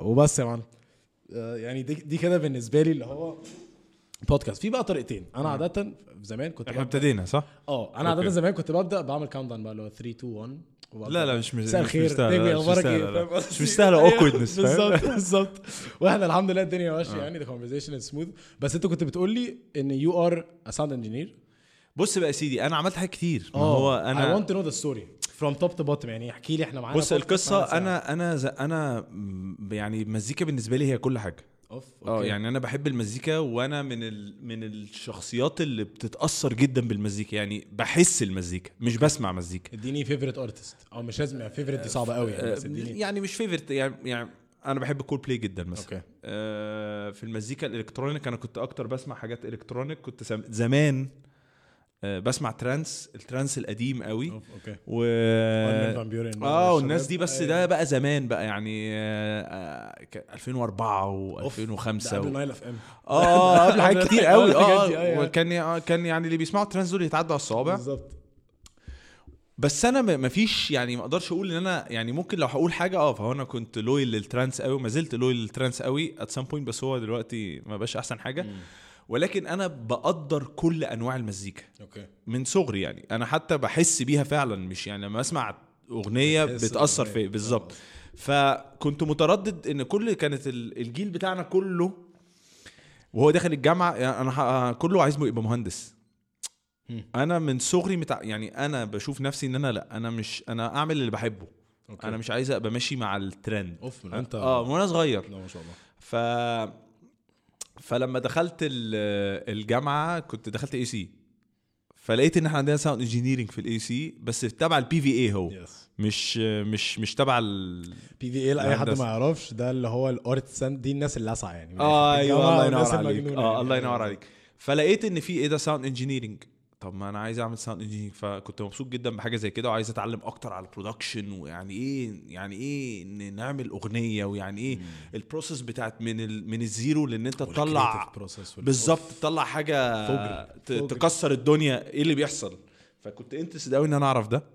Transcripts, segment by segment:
وبس يا معلم آه، يعني دي, دي كده بالنسبه لي اللي هو بودكاست في بقى طريقتين انا عاده زمان كنت احنا ببدأ- ابتدينا صح؟ اه انا عاده أوكي. زمان كنت ببدا بعمل كاونت داون بقى اللي هو 3 2 1 وببدأ لا لا مش مش مساء مش الخير مستاهلة، نجمي لا، مش اخبارك مستاهلة، ايه لا. فاهم قصدي؟ مش مستاهله أيوه، awkwardness فاهم؟ بالظبط بالظبط واحنا الحمد لله الدنيا ماشيه يعني the conversation is smooth بس انت كنت بتقول لي ان يو ار a sound engineer بص بقى يا سيدي انا عملت حاجات كتير ما اه هو I انا want to know the story from top to bottom يعني احكي لي احنا معانا بص podcast القصه معانا ساعة. انا انا ز- انا م- يعني المزيكا بالنسبه لي هي كل حاجه اوف اه أوكي. يعني انا بحب المزيكا وانا من ال... من الشخصيات اللي بتتاثر جدا بالمزيكا يعني بحس المزيكا مش بسمع مزيكا اديني فيفورت ارتست او مش لازم يعني فيفورت دي صعبه قوي يعني بس آه، اديني يعني مش فيفرت يعني يعني انا بحب كول بلاي جدا مثلا اوكي آه، في المزيكا الالكترونيك انا كنت اكتر بسمع حاجات الكترونيك كنت سم... زمان آه، بسمع ترانس الترانس القديم قوي أوف، اوكي و Armin van Buuren اه والشباب. والناس دي بس أيوة. ده بقى زمان بقى يعني آه، آه، ك- 2004 أوف، و2005 ده قبل و... 9 اف ام اه قبل حاجات كتير قوي الحاجات دي، اه أيوة. وكان آه، كان يعني اللي بيسمعوا الترانس دول يتعدوا على الصوابع بالظبط بس انا ما ما فيش يعني ما اقدرش اقول ان انا يعني ممكن لو هقول حاجه اه فهو انا كنت لويل للترانس قوي وما زلت لويل للترانس قوي ات سام بوينت بس هو دلوقتي ما بقاش احسن حاجه ولكن انا بقدر كل انواع المزيكا اوكي من صغري يعني انا حتى بحس بيها فعلا مش يعني لما اسمع اغنيه بتحس بتاثر بالأغنية. في بالظبط فكنت متردد ان كل كانت ال- الجيل بتاعنا كله وهو داخل الجامعه يعني انا ح- كله عايز يبقى مهندس مم. انا من صغري متع... يعني انا بشوف نفسي ان انا لا انا مش انا اعمل اللي بحبه اوكي انا مش عايز ابقى ماشي مع الترند اوف من انت اه من وانا صغير لا ما شاء الله ف فلما دخلت ال- الجامعه كنت دخلت اي سي فلقيت ان احنا عندنا ساوند انجينيرنج في الاي سي بس تبع البي في اي هو يس مش مش مش تبع ال بي في اي لاي حد الهندسة. ما يعرفش ده اللي هو الارتسان دي الناس اللي لاسعه يعني من اه الآخر. ايوه الجامعة الله والناس ينور عليك المجنونة اه يعني. الله ينور عليك فلقيت ان في ايه ده ساوند انجينيرنج طب ما انا عايز اعمل ساوند انجينيرنج فكنت مبسوط جدا بحاجه زي كده وعايز اتعلم اكتر على البرودكشن ويعني ايه يعني ايه ان نعمل اغنيه ويعني ايه البروسيس بتاعت من ال من الزيرو لان انت تطلع والcreative process وال- بالظبط تطلع حاجه فجر. ت- فجر. تكسر الدنيا ايه اللي بيحصل فكنت انترستد قوي ان انا اعرف ده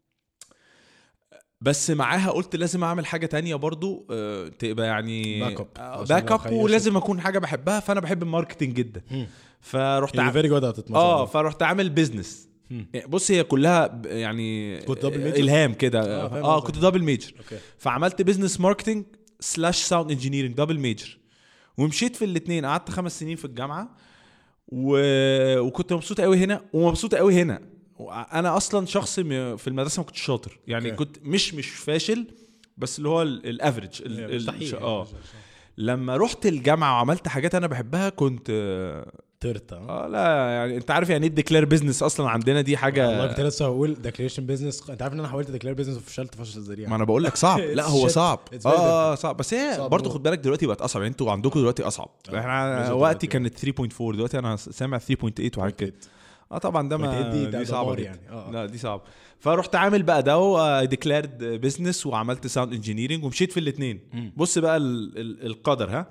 بس معاها قلت لازم اعمل حاجه تانية برضو آه، تبقى يعني Back up. آه، عشان باك لو اب خيشت. ولازم اكون حاجه بحبها فانا بحب الماركتنج جدا مم. فرحت يعني عم... فيري جود ات اه فرحت عامل بزنس مم. بص هي كلها ب- يعني كنت double major؟ الهام كده آه، اه, فاهم آه قصدك. كنت دبل ميجر اوكي فعملت بزنس ماركتنج سلاش ساوند انجينيرنج دبل ميجر ومشيت في الاثنين قعدت خمس سنين في الجامعه و... وكنت مبسوط قوي هنا ومبسوط قوي هنا انا اصلا شخص م- في المدرسه ما كنتش شاطر يعني أوكي. كنت مش مش فاشل بس اللي هو الافريج مستحيل اه لما رحت الجامعه وعملت حاجات انا بحبها كنت ترتا اه لا يعني انت عارف يعني ايه ديكلير بزنس اصلا عندنا دي والله حاجه كنت لسه هقول ديكليريشن بيزنس انت عارف ان انا حاولت ديكلير بيزنس وفشلت فشل ذريع ما انا بقول لك صعب لا هو Shit. صعب It's very اه صعب بس هي صعب برضه موت. خد بالك دلوقتي بقت اصعب يعني انتوا عندكم دلوقتي اصعب آه. احنا بالظبط وقتي دلوقتي. كانت 3.4 دلوقتي انا سامع 3.8 وحاجات كده اه طبعا ده ما 3.8 دي- ده دي صعبه دمار جدا. يعني. آه، آه. لا دي صعبه فرحت عامل بقى ده وديكلارد بزنس وعملت ساوند انجينيرنج ومشيت في الاثنين مم. بص بقى ال ال القدر ها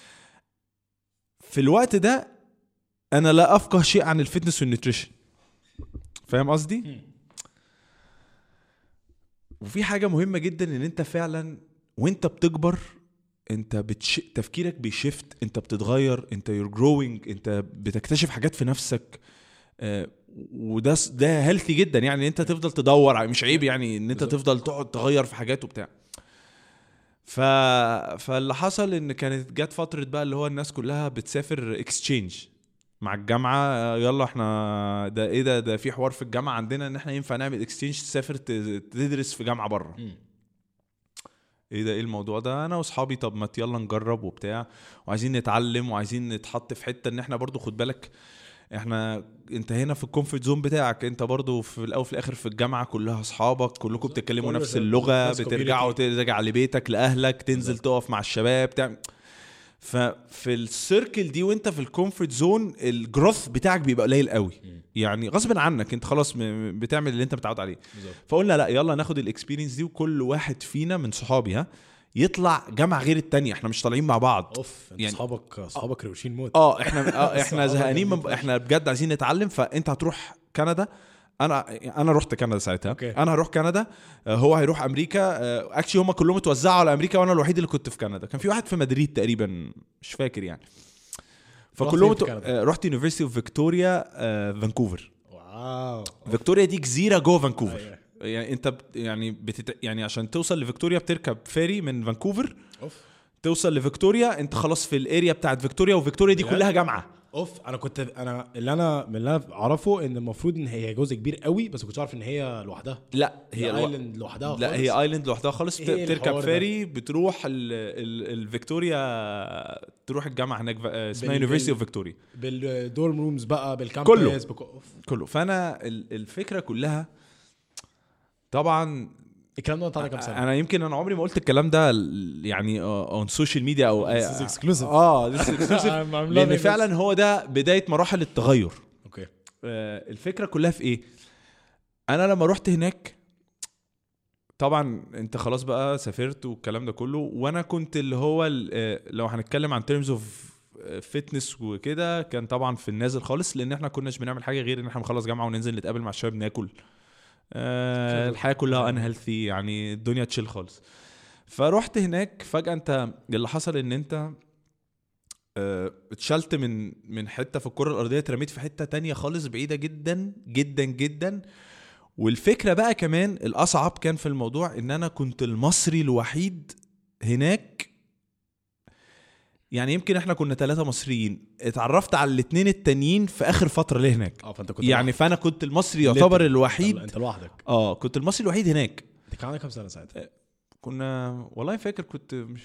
في الوقت ده انا لا افقه شيء عن الفتنس والنيوتريشن فاهم قصدي مم. وفي حاجه مهمه جدا ان انت فعلا وانت بتكبر انت بتش... تفكيرك بيشفت انت بتتغير انت يور جروينج انت بتكتشف حاجات في نفسك آه، وده س- ده هيلثي جدا يعني انت تفضل تدور ع- مش عيب يعني ان انت بالظبط. تفضل تقعد تغير في حاجات وبتاع ف... فاللي حصل ان كانت جت فتره بقى اللي هو الناس كلها بتسافر اكسشينج مع الجامعه آه، يلا احنا ده ايه ده ده في حوار في الجامعه عندنا ان احنا ينفع نعمل اكسشينج تسافر ت- تدرس في جامعه بره مم. ايه ده ايه الموضوع ده انا واصحابي طب ما يلا نجرب وبتاع وعايزين نتعلم وعايزين نتحط في حته ان احنا برضو خد بالك احنا انت هنا في الكومفورت زون بتاعك انت برضو في الاول وفي الاخر في الجامعه كلها اصحابك كلكم بتتكلموا كله نفس زي- اللغه نفس بترجعوا community. ترجع لبيتك لاهلك تنزل بالظبط. تقف مع الشباب تعمل ففي السيركل دي وانت في الكومفورت زون الجروث بتاعك بيبقى قليل قوي مم. يعني غصب عنك انت خلاص م- م- بتعمل اللي انت متعود عليه بالظبط فقلنا لا يلا ناخد الاكسبيرينس دي وكل واحد فينا من صحابي ها يطلع جامعه غير التانية احنا مش طالعين مع بعض اوف انت يعني- اصحابك اصحابك روشين موت اه احنا اه احنا صحابك زهقانين من جامدين احنا بجد عايزين نتعلم فانت هتروح كندا انا انا رحت كندا ساعتها أوكي. انا هروح كندا آه، هو هيروح امريكا اكشلي هم كلهم اتوزعوا على امريكا وانا الوحيد اللي كنت في كندا كان في واحد في مدريد تقريبا مش فاكر يعني فكلهم فين في اتو- كندا؟ آه، رحت يونيفرسيتي اوف فيكتوريا فانكوفر واو فيكتوريا دي جزيره جوه فانكوفر أيوة. يعني انت بت يعني بتت... يعني عشان توصل لفيكتوريا بتركب فيري من فانكوفر اوف توصل لفيكتوريا انت خلاص في الاريا بتاعت فيكتوريا وفيكتوريا دي بجد؟ كلها جامعه اوف انا كنت انا اللي انا من اللي انا اعرفه ان المفروض ان هي جزء كبير قوي بس ما كنتش عارف ان هي لوحدها لا هي هي الو... ايلاند لوحدها لا خالص. هي ايلاند لوحدها خالص بت- إيه بتركب الحوار ده؟ فيري بتروح ال... ال... الفيكتوريا تروح الجامعه هناك ف- اسمها بال- يونيفرسيتي بال- اوف فيكتوريا بالدورم رومز بقى بالكامبس كله. بك... أوف. كله فانا ال- الفكره كلها طبعا الكلام ده طالع كام سنه انا يمكن انا عمري ما قلت الكلام ده ال- يعني اون سوشيال ميديا او This is exclusive. اه this is exclusive I'm- I'm لان loving this. فعلا هو ده بدايه مراحل التغير اوكي آه، الفكره كلها في ايه انا لما رحت هناك طبعا انت خلاص بقى سافرت والكلام ده كله وانا كنت اللي هو ال- آه، لو هنتكلم عن تيرمز اوف فتنس وكده كان طبعا في النازل خالص لان احنا كناش بنعمل حاجه غير ان احنا بنخلص جامعه وننزل نتقابل مع الشباب ناكل آه شكله. الحياه كلها ان هيلثي يعني الدنيا تشيل خالص فرحت هناك فجاه انت اللي حصل ان انت آه، اتشلت من من حته في الكره الارضيه اترميت في حته تانية خالص بعيده جدا جدا جدا والفكره بقى كمان الاصعب كان في الموضوع ان انا كنت المصري الوحيد هناك يعني يمكن احنا كنا ثلاثة مصريين اتعرفت على الاثنين التانيين في اخر فترة ليه هناك اه فانت كنت يعني فانا كنت المصري يعتبر Literally. الوحيد انت لوحدك اه كنت المصري الوحيد هناك انت كان عندك كام سنه ساعتها؟ كنا والله فاكر كنت مش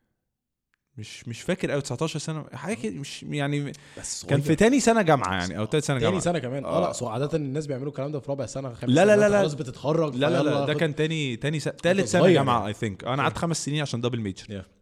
مش مش فاكر قوي 19 سنه حاجه كده مش يعني بس كان في صغير. تاني سنه جامعه يعني او تالت سنه تاني جامعه سنه كمان اه آه. لا سو عاده الناس بيعملوا الكلام ده في رابع سنه خامس لا لا سنة، لا انت لا. خلاص بتتخرج لا لا لا فيلا ده خد- كان تاني تاني سنة تالت سنه صغير جامعه يعني. اي ثينك انا قعدت خمس سنين عشان دبل ميجر Yeah.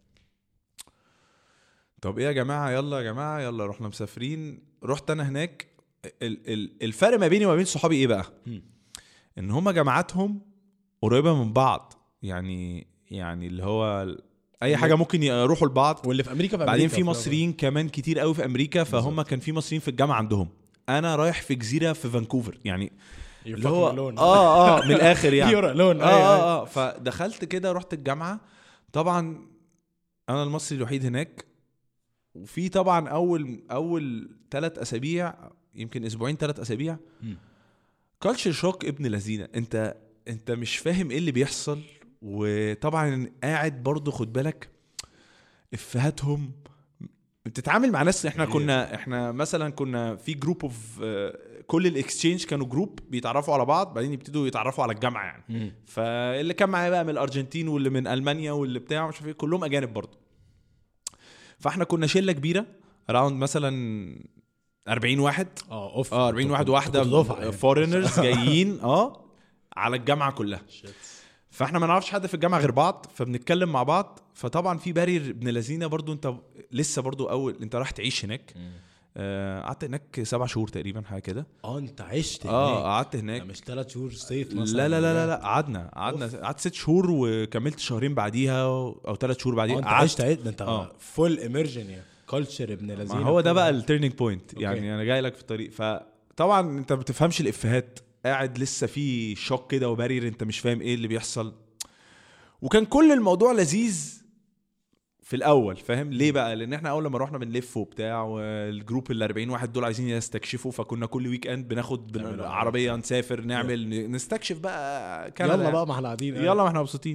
طب ايه يا جماعه يلا يا جماعه يلا رحنا مسافرين رحت انا هناك ال- ال- الفرق ما بيني وما بين صحابي ايه بقى مم. ان هما جامعاتهم قريبه من بعض يعني يعني اللي هو ال- اي حاجه ممكن يروحوا لبعض واللي في امريكا في بعدين أمريكا في مصريين كمان كتير قوي في امريكا فهم بالظبط. كان في مصريين في الجامعه عندهم انا رايح في جزيره في فانكوفر يعني You're اللي هو fucking alone. اه اه من الاخر يعني You're alone. اه أيوة، أيوة. اه اه فدخلت كده رحت الجامعه طبعا انا المصري الوحيد هناك وفي طبعا اول اول ثلاث اسابيع يمكن اسبوعين ثلاث اسابيع مم. كالتشر شوك ابن لذينه انت انت مش فاهم ايه اللي بيحصل وطبعا قاعد برضو خد بالك افهاتهم بتتعامل مع ناس احنا هي- كنا احنا مثلا كنا في جروب اوف كل الاكسشينج كانوا جروب بيتعرفوا على بعض بعدين يبتدوا يتعرفوا على الجامعه يعني مم. فاللي كان معايا بقى من الارجنتين واللي من المانيا واللي بتاع مش عارف ايه كلهم اجانب برضه فاحنا كنا شله كبيره اراوند مثلا 40 واحد اه اوف اه 40 واحد واحده دفعه يعني. فورينرز جايين اه على الجامعه كلها فاحنا ما نعرفش حد في الجامعه غير بعض فبنتكلم مع بعض فطبعا في بارير ابن لذينه برضو انت لسه برضو اول انت رايح تعيش هناك آه، قعدت هناك سبع شهور تقريبا حاجه كده اه انت عشت اه هناك قعدت ده هناك مش ثلاث شهور صيف مثلا لا لا لا لا لا قعدنا قعدنا قعدت ست شهور وكملت شهرين بعديها او ثلاث شهور اه بعديها انت قعدت عشت عشت ده انت آه. فول اميرجن يعني كلتشر ابن ما لذينه هو ده كل بقى حاجة. التيرنينج بوينت يعني أوكي. انا جاي لك في الطريق فطبعا انت ما بتفهمش الافيهات قاعد لسه في شوك كده وبارير انت مش فاهم ايه اللي بيحصل وكان كل الموضوع لذيذ في الاول فاهم ليه بقى لان احنا اول لما رحنا بنلف وبتاع والجروب ال 40 واحد دول عايزين يستكشفوا فكنا كل ويك اند بناخد بن- نعمل عربيه نسافر نعمل نستكشف بقى كندا يلا يعني. بقى ما احنا قاعدين يلا ما احنا مبسوطين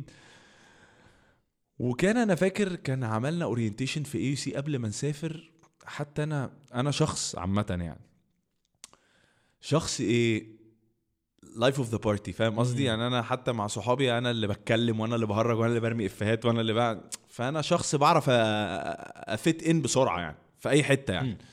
وكان انا فاكر كان عملنا اورينتيشن في اي سي قبل ما نسافر حتى انا انا شخص عامه يعني شخص ايه لايف اوف ذا بارتي فاهم قصدي مم. يعني انا حتى مع صحابي انا اللي بتكلم وانا اللي بهرج وانا اللي برمي افيهات وانا اللي بقى فانا شخص بعرف أ- افيت ان بسرعه يعني في اي حته يعني مم.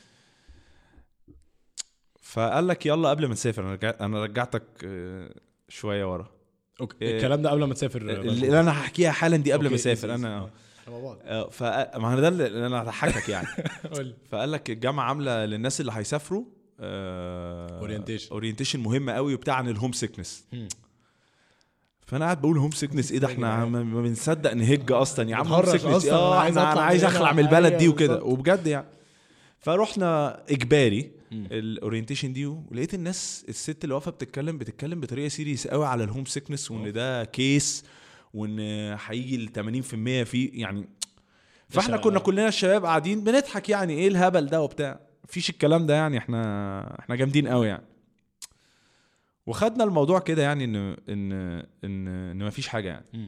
فقال لك يلا قبل ما نسافر انا رجع- انا رجعتك آه، شويه ورا اوكي إيه. الكلام ده قبل ما تسافر اللي انا هحكيها حالا دي قبل ما أوكي، اسافر إيزي، انا إيزي. احنا مع بعض آه، ف ما انا ده اللي انا هضحكك يعني قول لي. فقال لك الجامعه عامله للناس اللي هيسافروا Orientation. اورينتيشن مهم قوي وبتاع عن الهوم سيكنس مم. فانا قاعد بقول هوم سيكنس ايه ده احنا ما ما بنصدق نهج اصلا يا عم هوم بتهرج سيكنس أصلاً، اه أنا عايز احنا انا أطلع عايز من هنا. اخلع من البلد دي أيوة وكده بالظبط. وبجد يعني فرحنا اجباري الاورينتيشن دي ولقيت الناس الست اللي واقفه بتتكلم بتتكلم بطريقه سيريس قوي على الهوم سيكنس وان ده كيس وان هيجي ل 80% فيه يعني فاحنا مش- كنا كلنا الشباب قاعدين بنضحك يعني ايه الهبل ده وبتاع مفيش الكلام ده يعني احنا احنا جامدين قوي يعني وخدنا الموضوع كده يعني ان ان ان ان مفيش حاجه يعني مم.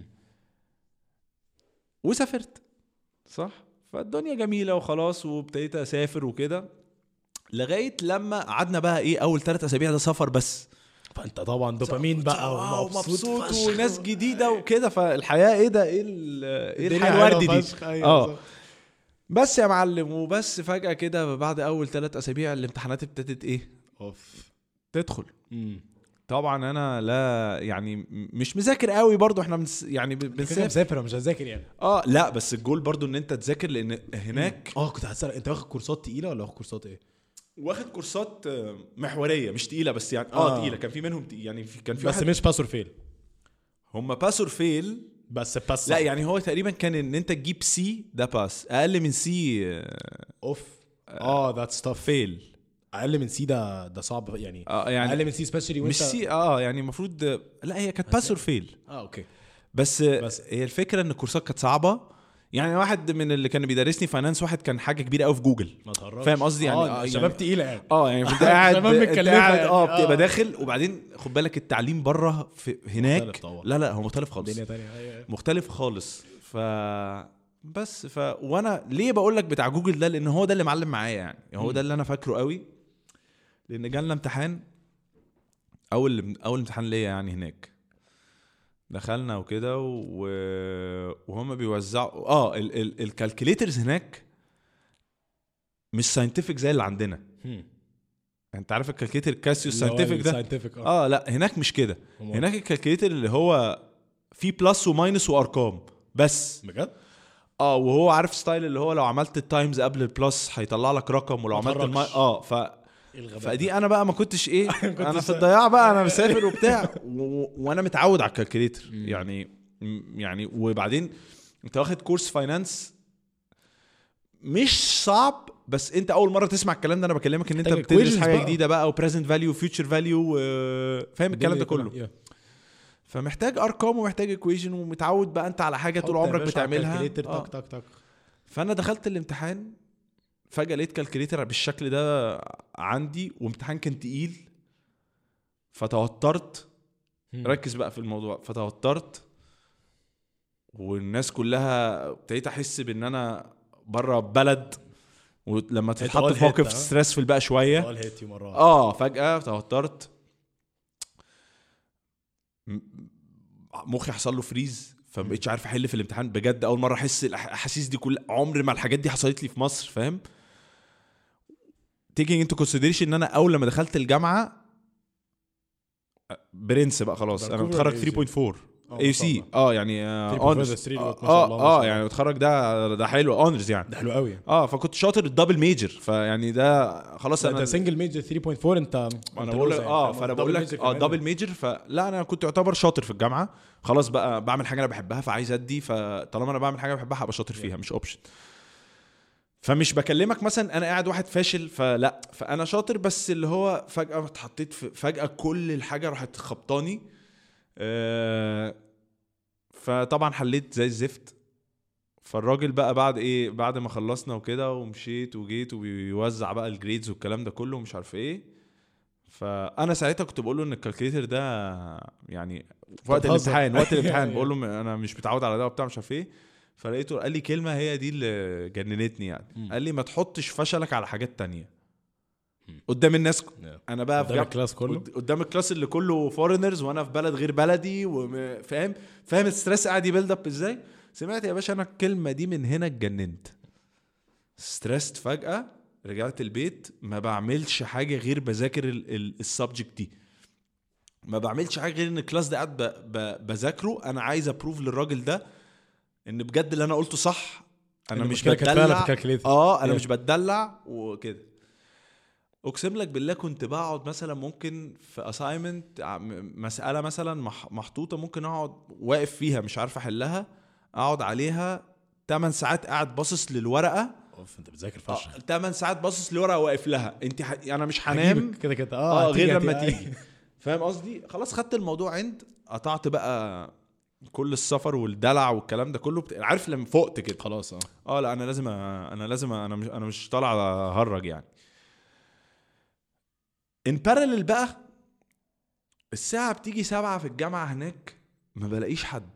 وسافرت صح فالدنيا جميله وخلاص وابتديت اسافر وكده لغايه لما قعدنا بقى ايه اول ثلاث اسابيع ده سفر بس فانت طبعا دوبامين بقى آه، ومبسوط ومبسوط فشخ. وناس جديده وكده فالحياه ايه ده ايه ال- ايه الدنيا الحياه الوردي حلوة دي فشخ، أيوة اه بالظبط. بس يا معلم وبس فجاه كده بعد اول ثلاث اسابيع الامتحانات ابتدت ايه اوف تدخل مم. طبعا انا لا يعني م- مش مذاكر قوي برضو احنا بنس يعني ب- انت كده بنسافر مسافر مش هذاكر يعني اه لا بس الجول برضو ان انت تذاكر لان هناك اه كنت هسأل انت واخد كورسات تقيله ولا واخد كورسات ايه؟ واخد كورسات آه، محوريه مش تقيله بس يعني اه, آه. تقيله كان في منهم تقيل يعني في كان في بس واحد مش باس اور فيل هم باس اور فيل بس باس لا يعني هو تقريبا كان ان انت تجيب سي ده باس اقل من سي اوف اه ذاتس تاف فيل اقل من سي ده ده صعب يعني اه يعني اقل من سي سبيشالي وانت مش سي اه يعني المفروض لا هي كانت باس اور فيل اه اوكي بس, بس- بس هي الفكره ان الكورسات كانت صعبه يعني واحد من اللي كان بيدرسني فاينانس واحد كان حاجه كبيره قوي في جوجل ما تهرجش فاهم قصدي يعني اه آه، شباب يعني- تقيله يعني اه يعني انت قاعد شباب انت متكلفة قاعد يعني، اه بتبقى آه. داخل وبعدين خد بالك التعليم بره في هناك مختلف طبعا. لا لا هو مختلف خالص دنيا تانية ايوه مختلف خالص ف بس ف وانا ليه بقول لك بتاع جوجل ده لان هو ده اللي معلم معايا يعني هو ده اللي انا فاكره قوي لان جالنا امتحان اول اول امتحان ليا يعني هناك دخلنا وكده و... وهم بيوزعوا اه ال... ال... الكالكوليترز هناك مش ساينتفك زي اللي عندنا انت عارف الكالكوليتر كاسيو الساينتفك ده ساينتفك اه اه لا هناك مش كده أمال؟ هناك الكالكوليتر اللي هو فيه بلس وماينس وارقام بس بجد؟ اه وهو عارف ستايل اللي هو لو عملت التايمز قبل البلس هيطلع لك رقم ولو ما عملت الماي تهرجش. اه ف ايه الغباء فدي انا بقى ما كنتش ايه انا كنتش- في الضياع بقى انا مسافر وبتاع و... وانا متعود على الكالكوليتر يعني م- يعني وبعدين انت واخد كورس فاينانس مش صعب بس انت اول مره تسمع الكلام ده انا بكلمك ان انت محتاج بتدرس equations حاجه بقى. جديده بقى وبريزنت فاليو وفيوتشر فاليو فاهم الكلام ده كله كلها. فمحتاج ارقام ومحتاج ايكويشن ومتعود بقى انت على حاجه طول حط يا عمرك باشا على بتعملها الكالكوليتر آه. تك تك تك فانا دخلت الامتحان فجاه لقيت كالكوليتر بالشكل ده عندي وامتحان كان تقيل فتوترت مم. ركز بقى في الموضوع فتوترت والناس كلها ابتديت احس بان انا بره بلد ولما تتحط all في موقف hit، ها؟ ستريسفul بقى شويه all hit you مرة واحدة. اه فجاه توترت م- مخي حصل له فريز فما بقتش عارف احل في الامتحان بجد اول مره احس الأح- الاحاسيس دي كلها عمر ما الحاجات دي حصلت لي في مصر فاهم taking into consideration ان انا اول لما دخلت الجامعه برنس بقى خلاص انا فانكوفر متخرج AUC. 3.4 آه، اي ما شاء سي الله. اه يعني آه 3.4 honors. ده 3 اه ما شاء الله، ما شاء اه الله. يعني متخرج ده ده حلو اونرز يعني ده حلو قوي اه فكنت شاطر الدبل ميجر فيعني ده خلاص انت انا سنجل ميجر 3.4 انت انا انت بقول لك لوزة اه يعني، فانا double بقول لك major اه كمان. دبل ميجر فلا انا كنت يعتبر شاطر في الجامعه خلاص بقى بعمل حاجه انا بحبها فعايز ادي فطالما انا بعمل حاجه بحبها هبقى شاطر فيها مش اوبشن فمش بكلمك مثلا انا قاعد واحد فاشل فلا فانا شاطر بس اللي هو فجاه اتحطيت في فجاه كل الحاجه راحت خبطاني آه فطبعا حليت زي الزفت فالراجل بقى بعد ايه بعد ما خلصنا وكده ومشيت وجيت وبيوزع بقى الجريدز والكلام ده كله ومش عارف ايه فانا ساعتها كنت بقول له ان الكالكوليتر ده يعني في وقت بتهزر. الامتحان وقت الامتحان أيوة. بقول له م- انا مش متعود على ده وبتاع مش عارف ايه فلقيته قال لي كلمه هي دي اللي جننتني يعني مم. قال لي ما تحطش فشلك على حاجات تانية قدام الناس انا بقى في قدام جامعة- الكلاس كله قد- قدام الكلاس اللي كله فورينرز وانا في بلد غير بلدي وفاهم فاهم الستريس قاعد يبيلد اب ازاي سمعت يا باشا انا الكلمه دي من هنا اتجننت ستريست فجاه رجعت البيت ما بعملش حاجه غير بذاكر السبجكت دي ما بعملش حاجه غير ان الكلاس ده قاعد ب- ب- بذاكره انا عايز ابروف للراجل ده ان بجد اللي انا قلته صح انا إن مش المشكلة كانت فعلا في بتدلع الكالكوليتر. اه انا Yeah. مش بتدلع وكده اقسم لك بالله كنت بقعد مثلا ممكن في اساينمنت مساله مثلا مح- محطوطه ممكن اقعد واقف فيها مش عارف احلها اقعد عليها 8 ساعات قاعد باصص للورقه اوف انت بتذاكر فشخ 8 ساعات باصص لورا واقف لها انت ح... انا مش هنام هجيبك كده كده اه هتيجي- غير لما هتيجي. تيجي فاهم قصدي خلاص خدت الموضوع عند قطعت بقى كل السفر والدلع والكلام ده كله بت... عارف لما فقت كده خلاص اه اه لا انا لازم أ... انا لازم أ... انا مش انا مش طالع اهرج يعني ان بارلل بقى الساعة بتيجي سبعة في الجامعة هناك ما بلاقيش حد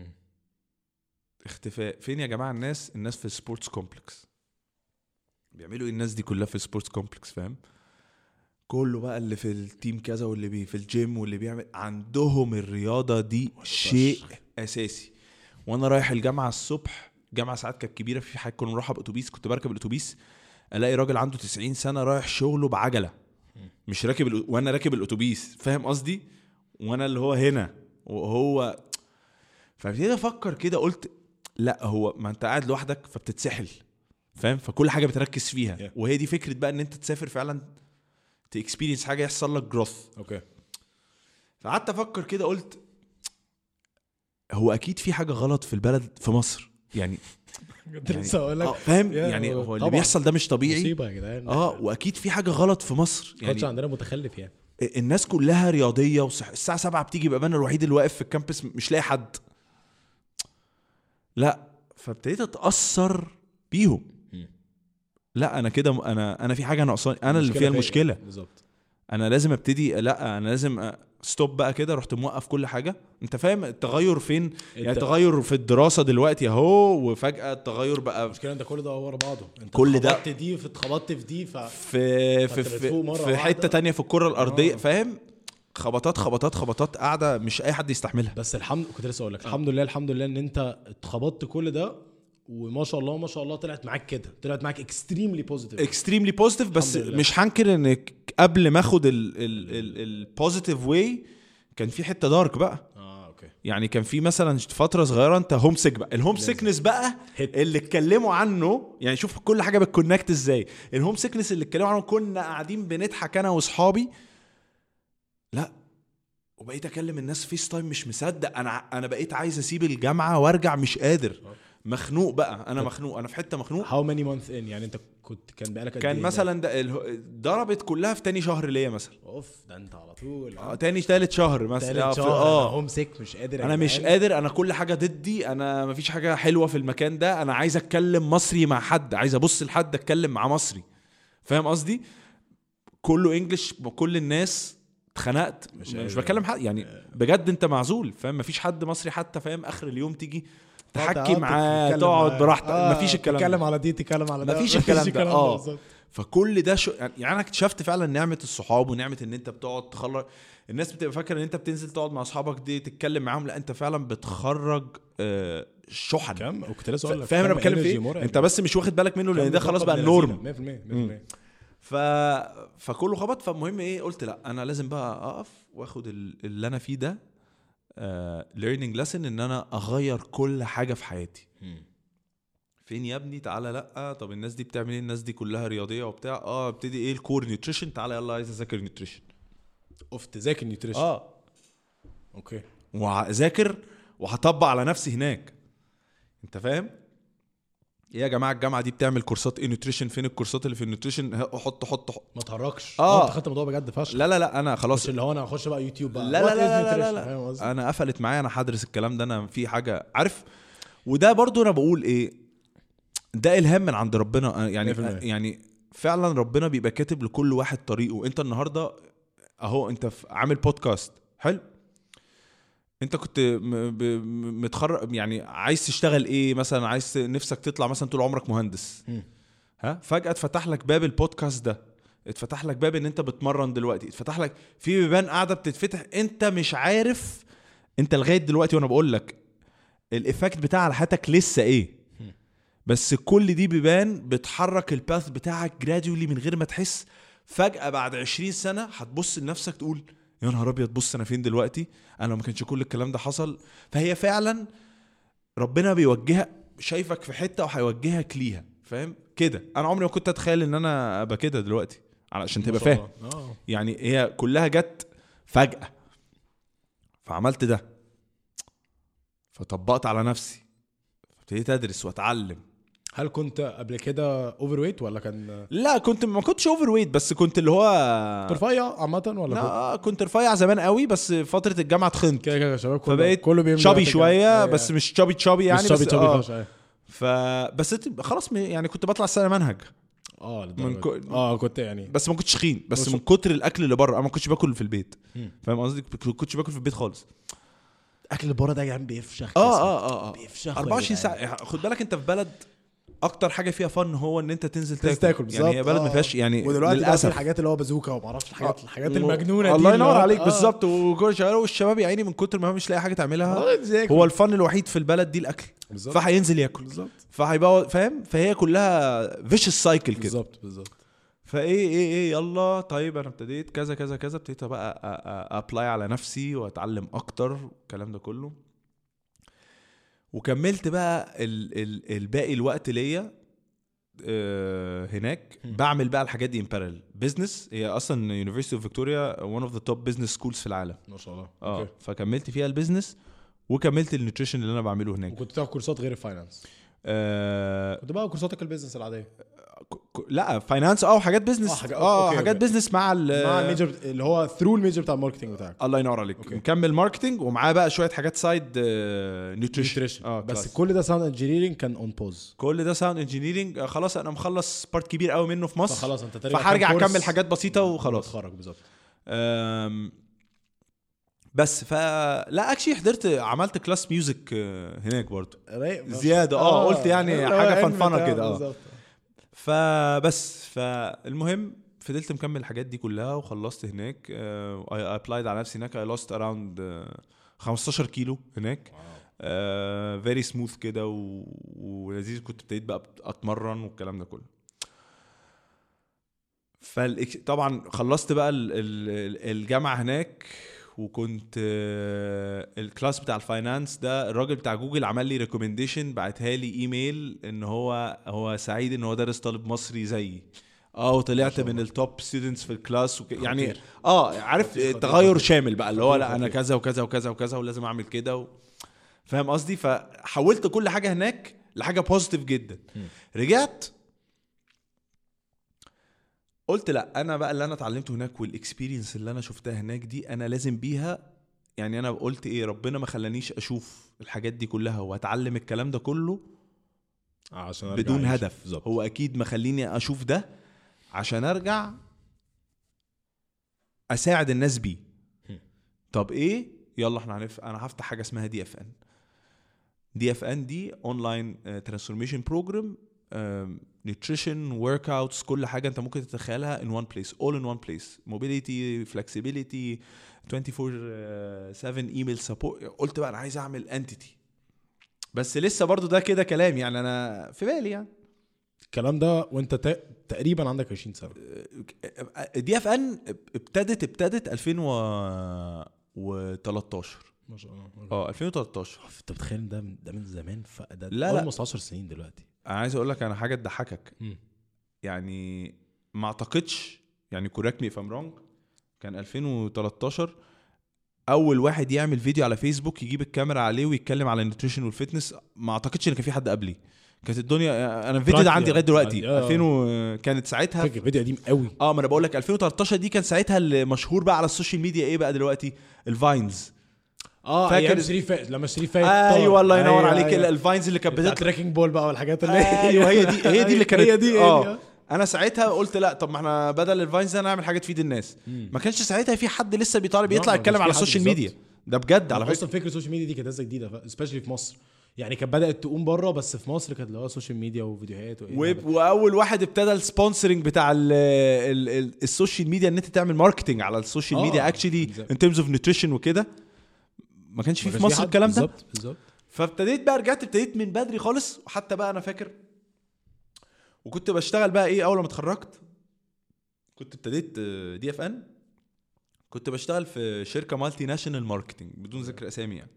اختفاء فين يا جماعة الناس الناس في سبورتس كومبلكس بيعملوا ايه الناس دي كلها في سبورتس كومبلكس فاهم كله بقى اللي في التيم كذا واللي بي في الجيم واللي بيعمل عندهم الرياضة دي شيء اساسي وانا رايح الجامعة الصبح جامعة ساعات كانت كبيرة في حاجة كنا نروحها باتوبيس كنت بركب الاتوبيس الاقي راجل عنده 90 سنة رايح شغله بعجلة مش راكب الأ- وانا راكب الاتوبيس فاهم قصدي وانا اللي هو هنا وهو فابتديت افكر كده قلت لا هو ما انت قاعد لوحدك فبتتسحل فاهم فكل حاجه بتركز فيها Yeah. وهي دي فكره بقى ان انت تسافر فعلا تاكسبيرينس حاجه يحصل لك جروث اوكي فقعدت افكر كده قلت هو اكيد في حاجه غلط في البلد في مصر يعني كنت يعني لسه اقول آه لك فاهم يا يعني هو هو اللي طبعاً. بيحصل ده مش طبيعي مصيبه يا جدعان اه واكيد في حاجه غلط في مصر يعني يعني عندنا متخلف يعني الناس كلها رياضيه وصح الساعه 7 بتيجي يبقى انا الوحيد اللي واقف في الكامبس مش لاقي حد لا فابتديت اتاثر بيهم مم. لا انا كده انا انا في حاجه ناقصاني انا اللي فيها فيا. المشكله بالظبط انا لازم ابتدي لا انا لازم ستوب بقى كده رحت موقف كل حاجه انت فاهم التغير فين يعني انت- التغير في الدراسه دلوقتي اهو وفجاه التغير بقى المشكله انت كل ده ورا بعضه انت كل ده- اتخبطت دي اتخبطت في دي ف في في فانت بتفوق مرة في, في واحدة. حته تانية في الكره الارضيه آه. فاهم خبطات خبطات خبطات قاعده مش اي حد يستحملها بس الحمد كنت لسه آه. اقول لك الحمد لله الحمد لله ان انت اتخبطت كل ده وما شاء الله ما شاء الله طلعت معاك كده طلعت معاك اكستريملي بوزيتيف اكستريملي بوزيتيف بس الحمد لله. مش هنكر ان قبل ما اخد البوزيتيف واي كان في حته دارك بقى اه اوكي يعني كان في مثلا فتره صغيره انت هوم سيك بقى الهوم سيكنس بقى هيت. اللي اتكلموا عنه يعني شوف كل حاجه بتكونكت ازاي الهوم سيكنس اللي اتكلموا عنه كنا قاعدين بنضحك انا واصحابي لا وبقيت اكلم الناس فيس تايم مش مصدق انا انا بقيت عايز اسيب الجامعه وارجع مش قادر مخنوق بقى انا مخنوق انا في حته مخنوق هاو ماني مانث ان يعني انت كنت كان بقالك قد كان إيه مثلا ده اله- ضربت كلها في تاني شهر ليا مثلا ده؟ اوف ده انت على طول اه تاني تالت شهر مثلا تالت آه، في- شهر اه هوم سيك مش قادر يا انا مش جدعان. قادر انا كل حاجه ضدي انا مفيش حاجه حلوه في المكان ده انا عايز اتكلم مصري مع حد عايز ابص لحد اتكلم مع مصري فاهم قصدي كله انجلش كل الناس اتخنقت مش, مش قادر. بكلم حد يعني بجد انت معزول فاهم مفيش حد مصري حتى فاهم اخر اليوم تيجي تحكي تقعد معاه تتكلم تقعد معاه. براحتك آه، مفيش الكلام ده تتكلم على دي تتكلم على ده مفيش الكلام ده، آه. بالظبط. فكل ده شو يعني انا اكتشفت فعلا نعمه الصحاب ونعمه ان انت بتقعد تخرج الناس بتبقى فاكره ان انت بتنزل تقعد مع اصحابك دي تتكلم معاهم لا انت فعلا بتخرج آه، شحن كم وكنت لسه اقول لك فاهم انا كم بتكلم في energy ايه مرعب. انت بس مش واخد بالك منه لان كم ده خلاص بقى طاقة النورم ابن لذينة. 100% 100% ف... فكله خبط فالمهم ايه قلت لا انا لازم بقى اقف واخد ال- اللي انا فيه ده ليرنينج ليسن ان انا اغير كل حاجه في حياتي فين يا ابني تعالى لا طب الناس دي بتعمل ايه الناس دي كلها رياضيه وبتاع اه ابتدي ايه الكور نيوتريشن تعالى يلا عايز اذاكر نيوتريشن اوف تذاكر نيوتريشن اه اوكي وهذاكر وهطبق على نفسي هناك انت فاهم ايه يا جماعه الجامعه دي بتعمل كورسات ايه نيوتريشن فين الكورسات اللي في النيوتريشن ه- حط حط, حط. ما تهرجش آه. اه انت خدت الموضوع بجد فشخ لا لا لا انا خلاص مش اللي هو انا هخش بقى يوتيوب بقى لا لا What لا is لا, لا, nutrition؟ لا, فاهم قصدي؟ لا. انا قفلت معايا انا هدرس الكلام ده انا في حاجه عارف وده برضو انا بقول ايه ده الهام من عند ربنا يعني 100%. يعني فعلا ربنا بيبقى كاتب لكل واحد طريقه انت النهارده اهو انت في- عامل بودكاست حلو انت كنت م- ب- م- متخرج يعني عايز تشتغل ايه مثلا عايز ت- نفسك تطلع مثلا طول عمرك مهندس مم. ها فجاه اتفتح لك باب البودكاست ده اتفتح لك باب ان انت بتمرن دلوقتي اتفتح لك في بيبان قاعده بتتفتح انت مش عارف انت لغايه دلوقتي وانا بقول لك الايفكت بتاع على حياتك لسه ايه بس كل دي بيبان بتحرك الباث بتاعك جراديولي من غير ما تحس فجاه بعد 20 سنه هتبص لنفسك تقول يا نهار ابيض بص انا فين دلوقتي انا لو ما كانش كل الكلام ده حصل فهي فعلا ربنا بيوجهها شايفك في حته وهيوجهك ليها فاهم كده انا عمري ما كنت اتخيل ان انا ابقى كده دلوقتي علشان ما تبقى شاء فاهم الله. اه يعني هي كلها جت فجأة فعملت ده فطبقت على نفسي فابتديت ادرس واتعلم هل كنت قبل كده اوفر ويت ولا كان لا كنت ما كنتش اوفر ويت بس كنت اللي هو كنت رفيع عامه ولا كنت لا كنت رفيع زمان قوي بس فتره الجامعه تخنت كده كده يا شباب كله فبقيت كله بيمشي شابي وقت شويه الجامعة. بس مش شابي شابي يعني مش شابي بس شابي آه خالص، أيوة. ف بس ت- خلاص م- يعني كنت بطلع السنه منهج اه من للدرجة كو- دي. اه كنت يعني بس ما كنتش تخين بس بص- من كتر الاكل اللي بره انا ما كنتش باكل في البيت مم. فاهم قصدي ما كنتش باكل في البيت خالص اكل اللي بره ده يا جدعان بيفشخ اه جسمك. اه اه اه بيفشخ 24 ساعه خد بالك انت في بلد اكتر حاجه فيها فن هو ان انت تنزل تنزل تاكل, تاكل يعني هي بالظبط، بلد ما آه. فيهاش يعني ودلوقتي بقى في للاسف الحاجات اللي هو بازوكا وما اعرفش الحاجات آه. الحاجات و- المجنونه دي الله اللي ينور هو- عليك آه. بالظبط وكل شغال والشباب يا عيني من كتر ما هو مش لاقي حاجه تعملها آه، زي هو الفن الوحيد في البلد دي الاكل بالظبط فهينزل ياكل بالظبط فهيبقى فاهم فهي كلها فيش سايكل كده بالظبط بالظبط فايه ايه ايه يلا طيب انا ابتديت كذا كذا كذا ابتديت بقى ابلاي على نفسي واتعلم اكتر الكلام ده كله وكملت بقى ال ال الباقي الوقت ليا آه، هناك مم. بعمل بقى الحاجات دي ان بارل بزنس هي اصلا يونيفرسيتي اوف فيكتوريا ون اوف ذا توب بزنس سكولز في العالم ما شاء الله اه اوكي فكملت فيها البيزنس وكملت النيوتريشن اللي انا بعمله هناك وكنت بتاخد كورسات غير الفاينانس آه كنت بقى كورساتك البيزنس العاديه ك- ك- لا فاينانس اه حاجات بزنس آه، حاجات- اه أوكي، حاجات أوكي. بزنس مع ال مع الميجر اللي هو ثرو الميجر بتاع الماركتنج بتاعك الله ينور عليك أوكي. مكمل ماركتنج ومعاه بقى شويه حاجات سايد نيوتريشن nutrition. اه بس بس كل ده ساوند انجينيرنج كان اون بوز كل ده ساوند انجينيرنج خلاص انا مخلص بارت كبير قوي منه في مصر فخلاص انت ترجع فهرجع كام كورس اكمل حاجات بسيطه وخلاص وتتخرج بالظبط أم، بس ف لا اكشلي حضرت عملت كلاس ميوزك هناك برضو رايق فشخ. زيادة، آه، قلت يعني اللي هو حاجة علم فنفنة بتاع- كده، آه. بالظبط. فبس فالمهم فضلت مكمل الحاجات دي كلها وخلصت هناك اي ابلايد على نفسي هناك اي لوست اراوند 15 كيلو هناك فيري سموث كده و- ولذيذ كنت ابتديت بقى اتمرن والكلام ده كله فالإك... طبعا خلصت بقى ال... ال... الجامعه هناك وكنت آه، الكلاس بتاع الفاينانس ده الراجل بتاع جوجل عمل لي ريكومنديشن بعتها لي ايميل ان هو هو سعيد ان هو دارس طالب مصري زيي اه وطلعت شاء من الله. التوب ستودنتس في الكلاس وك... يعني خطير. اه عارف خطير، خطير، تغير خطير. شامل بقى اللي هو خطير، لا انا خطير. كذا وكذا وكذا وكذا ولازم اعمل كده و... فاهم قصدي فحولت كل حاجه هناك لحاجه بوزيتيف جدا مم. رجعت قلت لا انا بقى اللي انا اتعلمته هناك والاكسبيرينس اللي انا شفتها هناك دي انا لازم بيها يعني انا قلت ايه ربنا ما خلانيش اشوف الحاجات دي كلها واتعلم الكلام ده كله آه، عشان أرجع بدون أعيش. هدف بالظبط هو اكيد مخليني اشوف ده عشان ارجع اساعد الناس بيه هم. طب ايه يلا احنا هنف... انا هفتح حاجه اسمها دي اف ان دي اف ان دي اونلاين ترانسفورميشن بروجرام نيوتريشن ورك اوتس كل حاجه انت ممكن تتخيلها ان وان بليس اول ان وان بليس موبيليتي فلكسبيليتي 24 7 ايميل سبورت قلت بقى انا عايز اعمل انتيتي بس لسه برضو ده كده كلام يعني انا في بالي يعني الكلام ده وانت تا- تقريبا عندك 20 سنه دي اف ان ابتدت ابتدت 2013 ما شاء الله اه 2013 انت متخيل ده من ده من زمان ف ده لا، لا. 10 سنين دلوقتي انا عايز اقول لك انا حاجه تضحكك يعني ما اعتقدش يعني كوريكت مي اف ام رونج كان 2013 اول واحد يعمل فيديو على فيسبوك يجيب الكاميرا عليه ويتكلم على النيوتريشن والفتنس ما اعتقدش ان كان في حد قبلي كانت الدنيا انا الفيديو ده براكتي عندي لغايه دلوقتي آه. 2000 و... كانت ساعتها فاكر فيديو قديم قوي اه ما انا بقول لك 2013 دي كان ساعتها اللي مشهور بقى على السوشيال ميديا ايه بقى دلوقتي الفاينز اه فاكر- فاكر شريف فايت لما شريف فايت ايوه الله ينور أيوة، عليك أيوة. الفاينز اللي كانت بتاع بتطلع تراكنج بول بقى والحاجات اللي ايوه هي دي هي دي اللي كانت هي دي هي اه دي آه. انا ساعتها قلت لا طب ما احنا بدل الفاينز ده نعمل حاجه تفيد الناس مم. ما كانش ساعتها في حد لسه بيطالب لا، يطلع ما يتكلم كانش على في حد السوشيال بالظبط. ميديا ده بجد على على فكره اصلا فكره السوشيال ميديا دي كانت لسه جديده سبيشلي في مصر يعني كانت بدات تقوم بره بس في مصر كانت اللي هو سوشيال ميديا وفيديوهات وايه و- الهبل. واول واحد ابتدى السبونسرنج بتاع ال ال ال السوشيال ميديا ان انت تعمل ماركتنج على السوشيال آه، ميديا اكشلي بالظبط. ان ترمز اوف نيوتريشن وكده ما كانش في ما في كانش مصر حد. الكلام ده بالظبط بالظبط فابتديت بقى رجعت ابتديت من بدري خالص وحتى بقى انا فاكر وكنت بشتغل بقى ايه اول ما اتخرجت كنت ابتديت دي اف ان كنت بشتغل في شركه مالتي ناشونال ماركتنج بدون ذكر اسامي يعني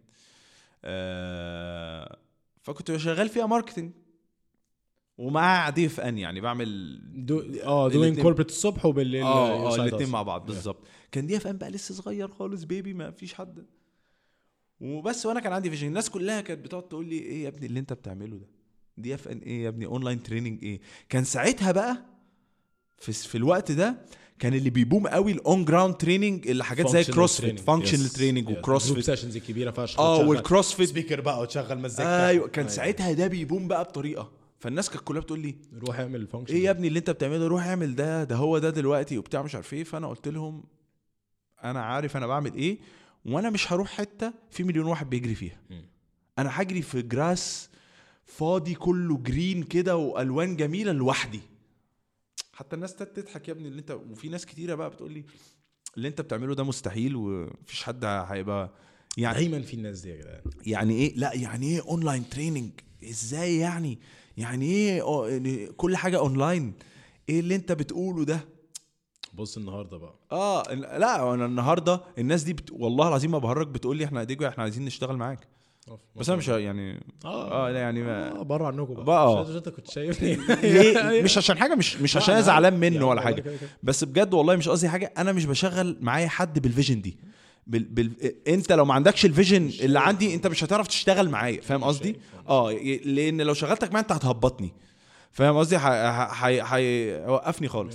آه فكنت شغال فيها ماركتنج ومع دي اف ان يعني بعمل دو اه دوينج الاتنين- كوربريت الصبح وبالليل اه اه side الاثنين hustle. مع بعض بالظبط كان دي اف ان بقى لسه صغير خالص بيبي ما فيش حد وبس وانا كان عندي فيجن الناس كلها كانت بتقعد تقول لي ايه يا ابني اللي انت بتعمله ده دي اف ان ايه يا ابني اونلاين تريننج ايه كان ساعتها بقى في في الوقت ده كان اللي بيبوم قوي الاون جراوند تريننج اللي حاجات زي كروس فيت فانكشنال تريننج وكروس فيت سيشنز الكبيره فشخ اه وتشغل والكروس فيت سبيكر بقى وتشغل مزيكا ايوه كان ساعتها ده بيبوم بقى بطريقه فالناس كانت كلها بتقول لي روح اعمل الفانكشن ايه يا ابني اللي انت بتعمله روح اعمل ده ده هو ده دلوقتي وبتاع مش عارف ايه فانا قلت لهم انا عارف انا بعمل ايه وانا مش هروح حته في مليون واحد بيجري فيها مم. انا هجري في جراس فاضي كله جرين كده والوان جميله لوحدي حتى الناس تت- تضحك يا ابني اللي انت وفي ناس كتيره بقى بتقول لي اللي انت بتعمله ده مستحيل ومفيش حد هيبقى يعني دايما في الناس دي يا جدعان يعني ايه لا يعني ايه اونلاين تريننج ازاي يعني يعني ايه أو- إن كل حاجه اونلاين ايه اللي انت بتقوله ده بص النهارده بقى اه لا انا النهارده الناس دي بت... والله العظيم ما بهرج بتقول لي احنا اديجو احنا عايزين نشتغل معاك بس انا مش ه- يعني اه اه لا يعني ما... اه بره عنكم بقى بقى آه. مش انت كنت شايفني ليه مش عشان حاجه مش مش لا، عشان انا لا. زعلان يا منه ولا والله حاجه كده كده. بس بجد والله مش قصدي حاجه انا مش بشغل معايا حد بالفيجن دي بال... بال... انت لو ما عندكش الفيجن اللي عندي انت مش هتعرف تشتغل معايا فاهم قصدي اه ي- لان لو شغلتك معايا انت هتهبطني فاهم قصدي هيوقفني خالص 100%.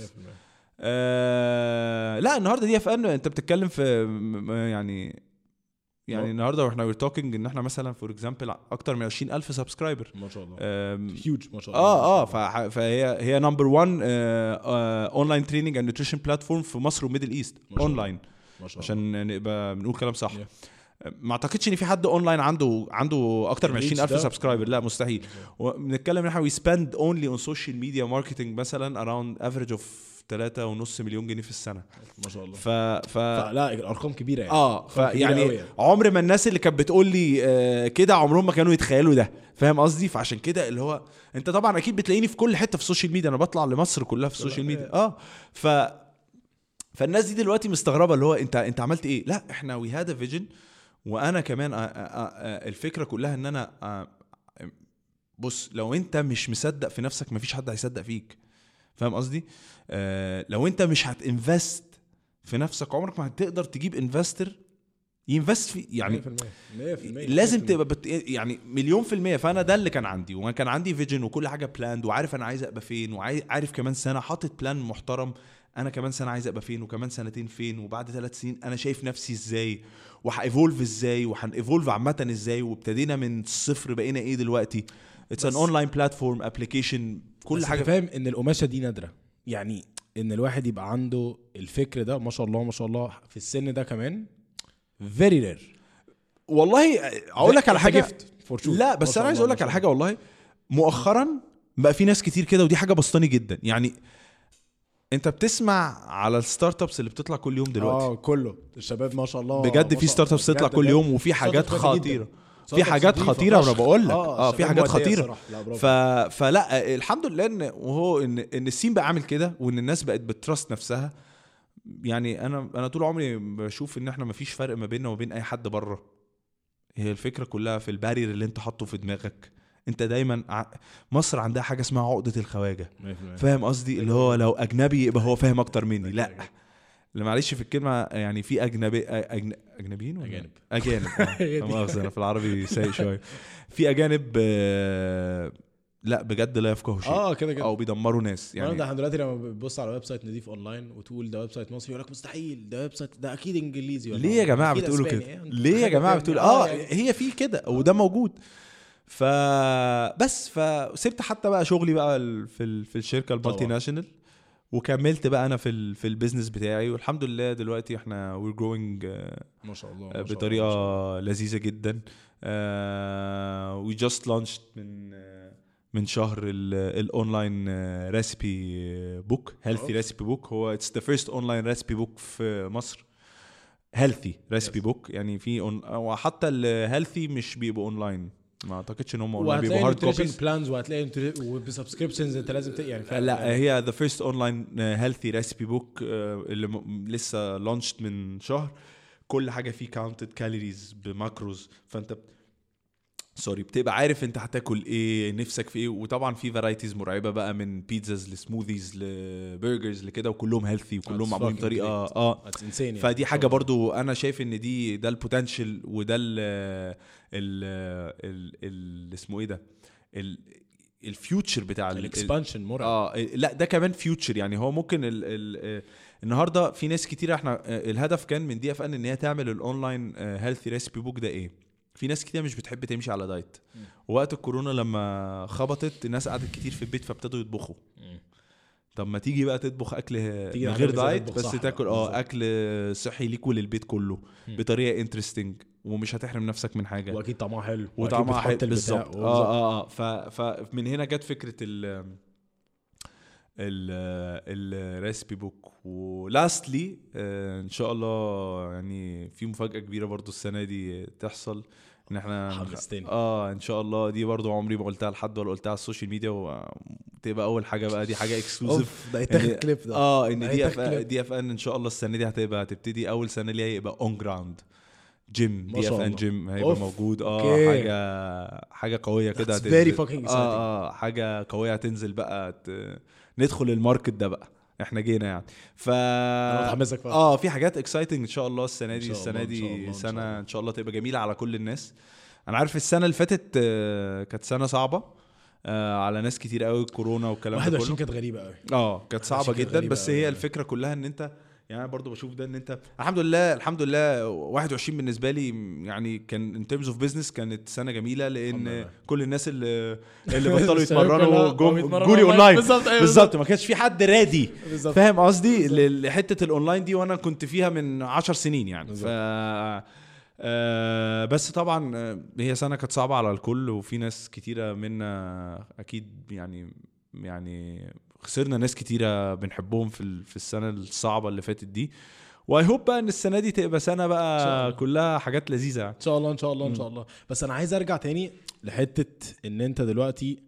آه لا النهارده دي اف ان انت بتتكلم في م- م- يعني يعني ما- النهارده واحنا وير توكينج ان احنا مثلا فور اكزامبل اكتر من 20000 سبسكرايبر ما شاء الله آم، هيوج ما شاء الله اه اه فح- فهي هي نمبر 1 اونلاين تريننج اند نيوتريشن بلاتفورم في مصر وميدل ايست ما شاء الله. اونلاين ما شاء الله عشان نبقى بنقول كلام صح Yeah. ما اعتقدش ان في حد اونلاين عنده عنده اكتر من الريتش 20000 ده. سبسكرايبر لا مستحيل وبنتكلم ان احنا وي سبند اونلي اون سوشيال ميديا ماركتنج مثلا اراوند افريج اوف 3.5 مليون جنيه في السنه ما شاء الله ف ف لا الارقام كبيره يعني اه أرقام كبيرة فيعني أوي يعني. عمر ما الناس اللي كانت بتقول لي آه كده عمرهم ما كانوا يتخيلوا ده فاهم قصدي فعشان كده اللي هو انت طبعا اكيد بتلاقيني في كل حته في السوشيال ميديا انا بطلع لمصر كلها في السوشيال ميديا اه ف فالناس دي دلوقتي مستغربه اللي هو انت انت عملت ايه لا احنا وي هاد فيجن وانا كمان آه، آه، آه، الفكره كلها ان انا آه، بص لو انت مش مصدق في نفسك مفيش حد هيصدق فيك فاهم قصدي آه لو انت مش هتنفست في نفسك عمرك ما هتقدر تجيب انفستر ينفست في يعني 100% 100% لازم تبقى بت... يعني مليون في المية فأنا ده اللي كان عندي وما كان عندي فيجن وكل حاجة بلاند وعارف أنا عايز أبقى فين وعارف كمان سنة حاطط بلان محترم أنا كمان سنة عايز أبقى فين وكمان سنتين فين وبعد ثلاث سنين أنا شايف نفسي إزاي وهايفولف إزاي وهنيفولف عامة إزاي وابتدينا من الصفر بقينا إيه دلوقتي اتس ان بس- اونلاين بلاتفورم ابلكيشن كل كل حاجة حاجه فاهم ان القماشه دي نادره يعني ان الواحد يبقى عنده الفكر ده ما شاء الله ما شاء الله في السن ده كمان فيري رير والله اقول لك على حاجه لا بس انا عايز اقول لك على حاجه والله مؤخرا بقى في ناس كتير كده ودي حاجه بسطاني جدا يعني انت بتسمع على الستارت ابس اللي بتطلع كل يوم دلوقتي اه كله الشباب ما شاء الله بجد ما في شاء ستارت الله. ابس تطلع بجد كل بجد. يوم وفي حاجات ستارت ابس كويسة خطيره جدا. في ستارت حاجات ابس نضيفة خطيره وانا فشخ. بقول لك اه في شباب حاجات مؤدية خطيره الصراحة. لا، برافو. ف... فلا الحمد لله ان وهو ان ان السين بقى عامل كده وان الناس بقت بتراست نفسها يعني انا انا طول عمري بشوف ان احنا مفيش فرق ما بيننا وبين اي حد بره هي الفكره كلها في البارير اللي انت حاطه في دماغك انت دايما ع... مصر عندها حاجه اسمها عقده الخواجه 100%. فاهم قصدي اللي هو لو اجنبي يبقى هو فاهم اكتر مني لا لا معلش في الكلمه يعني في اجنبي أجن... اجنبيين ولا أجانب. اجانب هي دي. اه لا مؤاخذه انا في العربي سيء شويه في اجانب آه، لا بجد لا يفقهوا شيء اه كده كده او بيدمروا ناس يعني يعني ده احنا دلوقتي لما بتبص على ويب سايت نضيف اونلاين وتقول ده ويب سايت مصري يقول لك مستحيل ده ويب سايت ده اكيد انجليزي ولا ليه يا جماعه أكيد بتقولوا أسباني. كده إيه؟ ليه يا حاجة جماعه فاهم؟ بتقولوا اه يعني. هي في كده وده موجود ف بس فسبت حتى بقى شغلي بقى ال- في ال... في الشركه المالتي طبعا. ناشونال وكملت بقى انا في ال... في البيزنس بتاعي والحمد لله دلوقتي احنا وير جروينج ما شاء الله ما شاء الله، ما شاء الله. بطريقه لذيذه جدا وي جاست لانشت من آه، من شهر الاونلاين ريسبي بوك هيلثي أوف. ريسبي بوك هو اتس ذا فيرست اونلاين ريسبي بوك في مصر هيلثي ريسبي Yes. بوك يعني في on- وحتى الهيلثي مش بيبقوا اونلاين ما اعتقدش ان هم اونلاين وهتلاقي بيبقوا هارد نيوتريشن كوبيز بلانز وهتلاقي وبسبسكريبشنز انت لازم ت... يعني فعلا لا يعني هي ذا فيرست اونلاين هيلثي ريسبي بوك اللي م- لسه لانشت من شهر كل حاجه فيه كاونتد كالوريز بماكروز فانت ب- سوري بتبقى عارف انت هتاكل ايه نفسك في ايه وطبعا في فرايتيز مرعبه بقى من بيتزاز لسموذيز لبرجرز لكده وكلهم هيلثي وكلهم That's معمولين fucking بطريقه great. اه That's insane يعني. فدي ما حاجه شاء الله. برضو انا شايف ان دي ده البوتنشال وده ال ال ال ال اسمه ايه ده ال الفيوتشر بتاع ال- ال- الاكسبانشن مرعب اه لا ده كمان فيوتشر يعني هو ممكن ال ال النهارده في ناس كتير احنا آه، الهدف كان من دي اف ان ان هي تعمل الاونلاين هيلثي ريسبي بوك ده ايه في ناس كتير مش بتحب تمشي على دايت ووقت الكورونا لما خبطت الناس قعدت كتير في البيت فابتدوا يطبخوا مم. طب ما تيجي بقى تطبخ اكل تيجي من على غير جنب زي دايت تطبخ بس صح تاكل بقى، اه بالظبط. اكل صحي ليك وللبيت كله مم. بطريقه انترستنج ومش هتحرم نفسك من حاجه واكيد طعمها حلو وأكيد وطعمها بتحط حلو البتاع- بالظبط بالظبط. اه اه اه ف- فمن هنا جت فكره ال ال الريسبي بوك ولاستلي ان شاء الله يعني في مفاجاه كبيره برضو السنه دي تحصل ان احنا حمستني. اه ان شاء الله دي برضو عمري ما قلتها لحد ولا قلتها على السوشيال ميديا وتبقى اول حاجه بقى دي حاجه اكسكلوسيف اوف ده يتاخد إن- كليب ده اه ان ده دي هيتاخد اف كليب. دي اف ان ان شاء الله السنه دي هتبقى هتبتدي اول سنه ليها يبقى اون جراوند جيم ما دي اف شاء ان الله. جيم هيبقى أوف. موجود اه أوكي. حاجه حاجه قويه كده That's هتنزل. very fucking exciting. اه اه حاجه قويه هتنزل بقى ت... ندخل الماركت ده بقى احنا جينا يعني ف انا متحمسك فعلا اه في حاجات اكسايتنج ان شاء الله السنه إن دي شاء السنه الله، إن شاء الله، دي إن شاء سنه الله. ان شاء الله تبقى جميله على كل الناس انا عارف السنه اللي فاتت آه، كانت سنه صعبه آه، على ناس كتير قوي كورونا والكلام ده 21 كله كانت غريبه قوي اه كانت صعبه عشان كده جدا غريبة بس أوي هي يعني. الفكره كلها ان انت يعني انا برضو بشوف ده ان انت الحمد لله الحمد لله 21 بالنسبه لي يعني كان ان ترمز اوف بزنس كانت سنه جميله الحمد لان لله. كل الناس اللي اللي بطلوا الشباب كلها يتمرنوا بقوا جم يتمرنوا جولي أونلاين. اونلاين بالظبط، أيوة، بالظبط ما كانش في حد رادي بالظبط فاهم قصدي ل- لحته الاونلاين دي وانا كنت فيها من 10 سنين يعني ف بالظبط. آه بس طبعا آه، هي سنه كانت صعبه على الكل وفي ناس كتيره منا اكيد يعني يعني خسرنا ناس كتيره بنحبهم في ال- في السنه الصعبه اللي فاتت دي واي هوب بقى ان السنه دي تبقى سنه إن شاء بقى الله. كلها حاجات لذيذه يعني ان شاء الله ان شاء الله ان مم. شاء الله بس انا عايز ارجع تاني لحته ان انت دلوقتي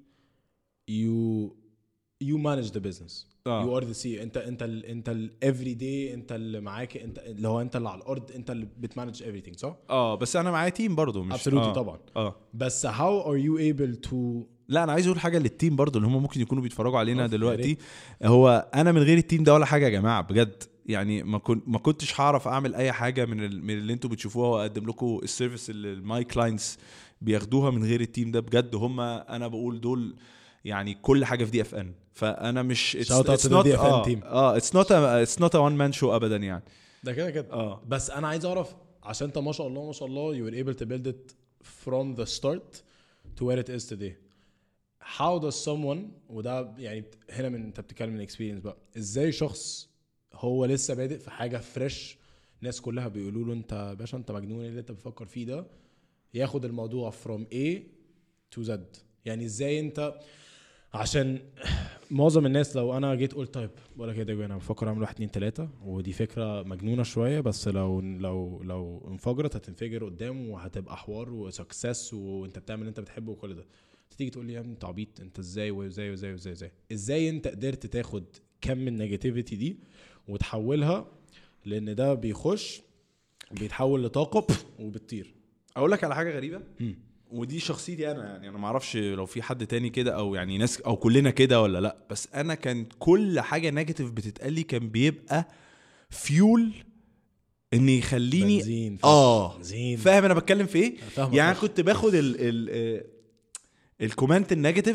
يو يو مانج ذا بزنس يو اه ار ذا سي انت انت ال انت الافري داي انت اللي معاك انت اللي هو انت اللي على الارض انت اللي بتمانج everything صح؟ اه بس انا معايا تيم برضو مش ابسولوتلي آه. طبعا اه بس how are you able to لا انا عايز اقول حاجه للتيم برضو اللي هم ممكن يكونوا بيتفرجوا علينا أوف، يا دلوقتي ريت. هو انا من غير التيم ده ولا حاجه يا جماعه بجد يعني ما كنت ما كنتش هعرف اعمل اي حاجه من ال... من اللي انتوا بتشوفوها واقدم لكم السيرفيس اللي الماي كلاينتس بياخدوها من غير التيم ده بجد هم انا بقول دول يعني كل حاجه في دي اف ان فانا مش it's- Shout out it's to the not- DFN اه team. اه اتس نوت اتس نوت ا وان مان شو ابدا يعني ده كده كده اه بس انا عايز اعرف عشان انت ما شاء الله ما شاء الله you were able to build it from the start to where it is today how does someone وده يعني بت- هنا من انت بتتكلم من experience بقى ازاي شخص هو لسه بادئ في حاجه فريش الناس كلها بيقولوا له انت يا باشا انت مجنون إيه اللي انت بتفكر فيه ده ياخد الموضوع from A to Z يعني ازاي انت عشان معظم الناس لو انا جيت قلت طيب بقول لك ايه ده انا بفكر اعمل واحد اتنين تلاته ودي فكره مجنونه شويه بس لو لو لو انفجرت هتنفجر قدام وهتبقى حوار وسكسس وانت بتعمل اللي انت بتحبه وكل ده تيجي تقول لي يا ابني انت عبيط انت ازاي وازاي وازاي وازاي ازاي ازاي انت قدرت تاخد كم من النيجاتيفيتي دي وتحولها لان ده بيخش بيتحول لطاقه وبتطير اقول لك على حاجه غريبه مم. ودي شخصيتي انا يعني انا ما اعرفش لو في حد تاني كده او يعني ناس او كلنا كده ولا لا بس انا كان كل حاجه نيجاتيف بتتقال لي كان بيبقى فيول ان يخليني بنزين فشخ. اه بنزين فاهم انا بتكلم في ايه فاهمك يعني فشخ. كنت باخد ال ال آه، الكومنت النيجاتيف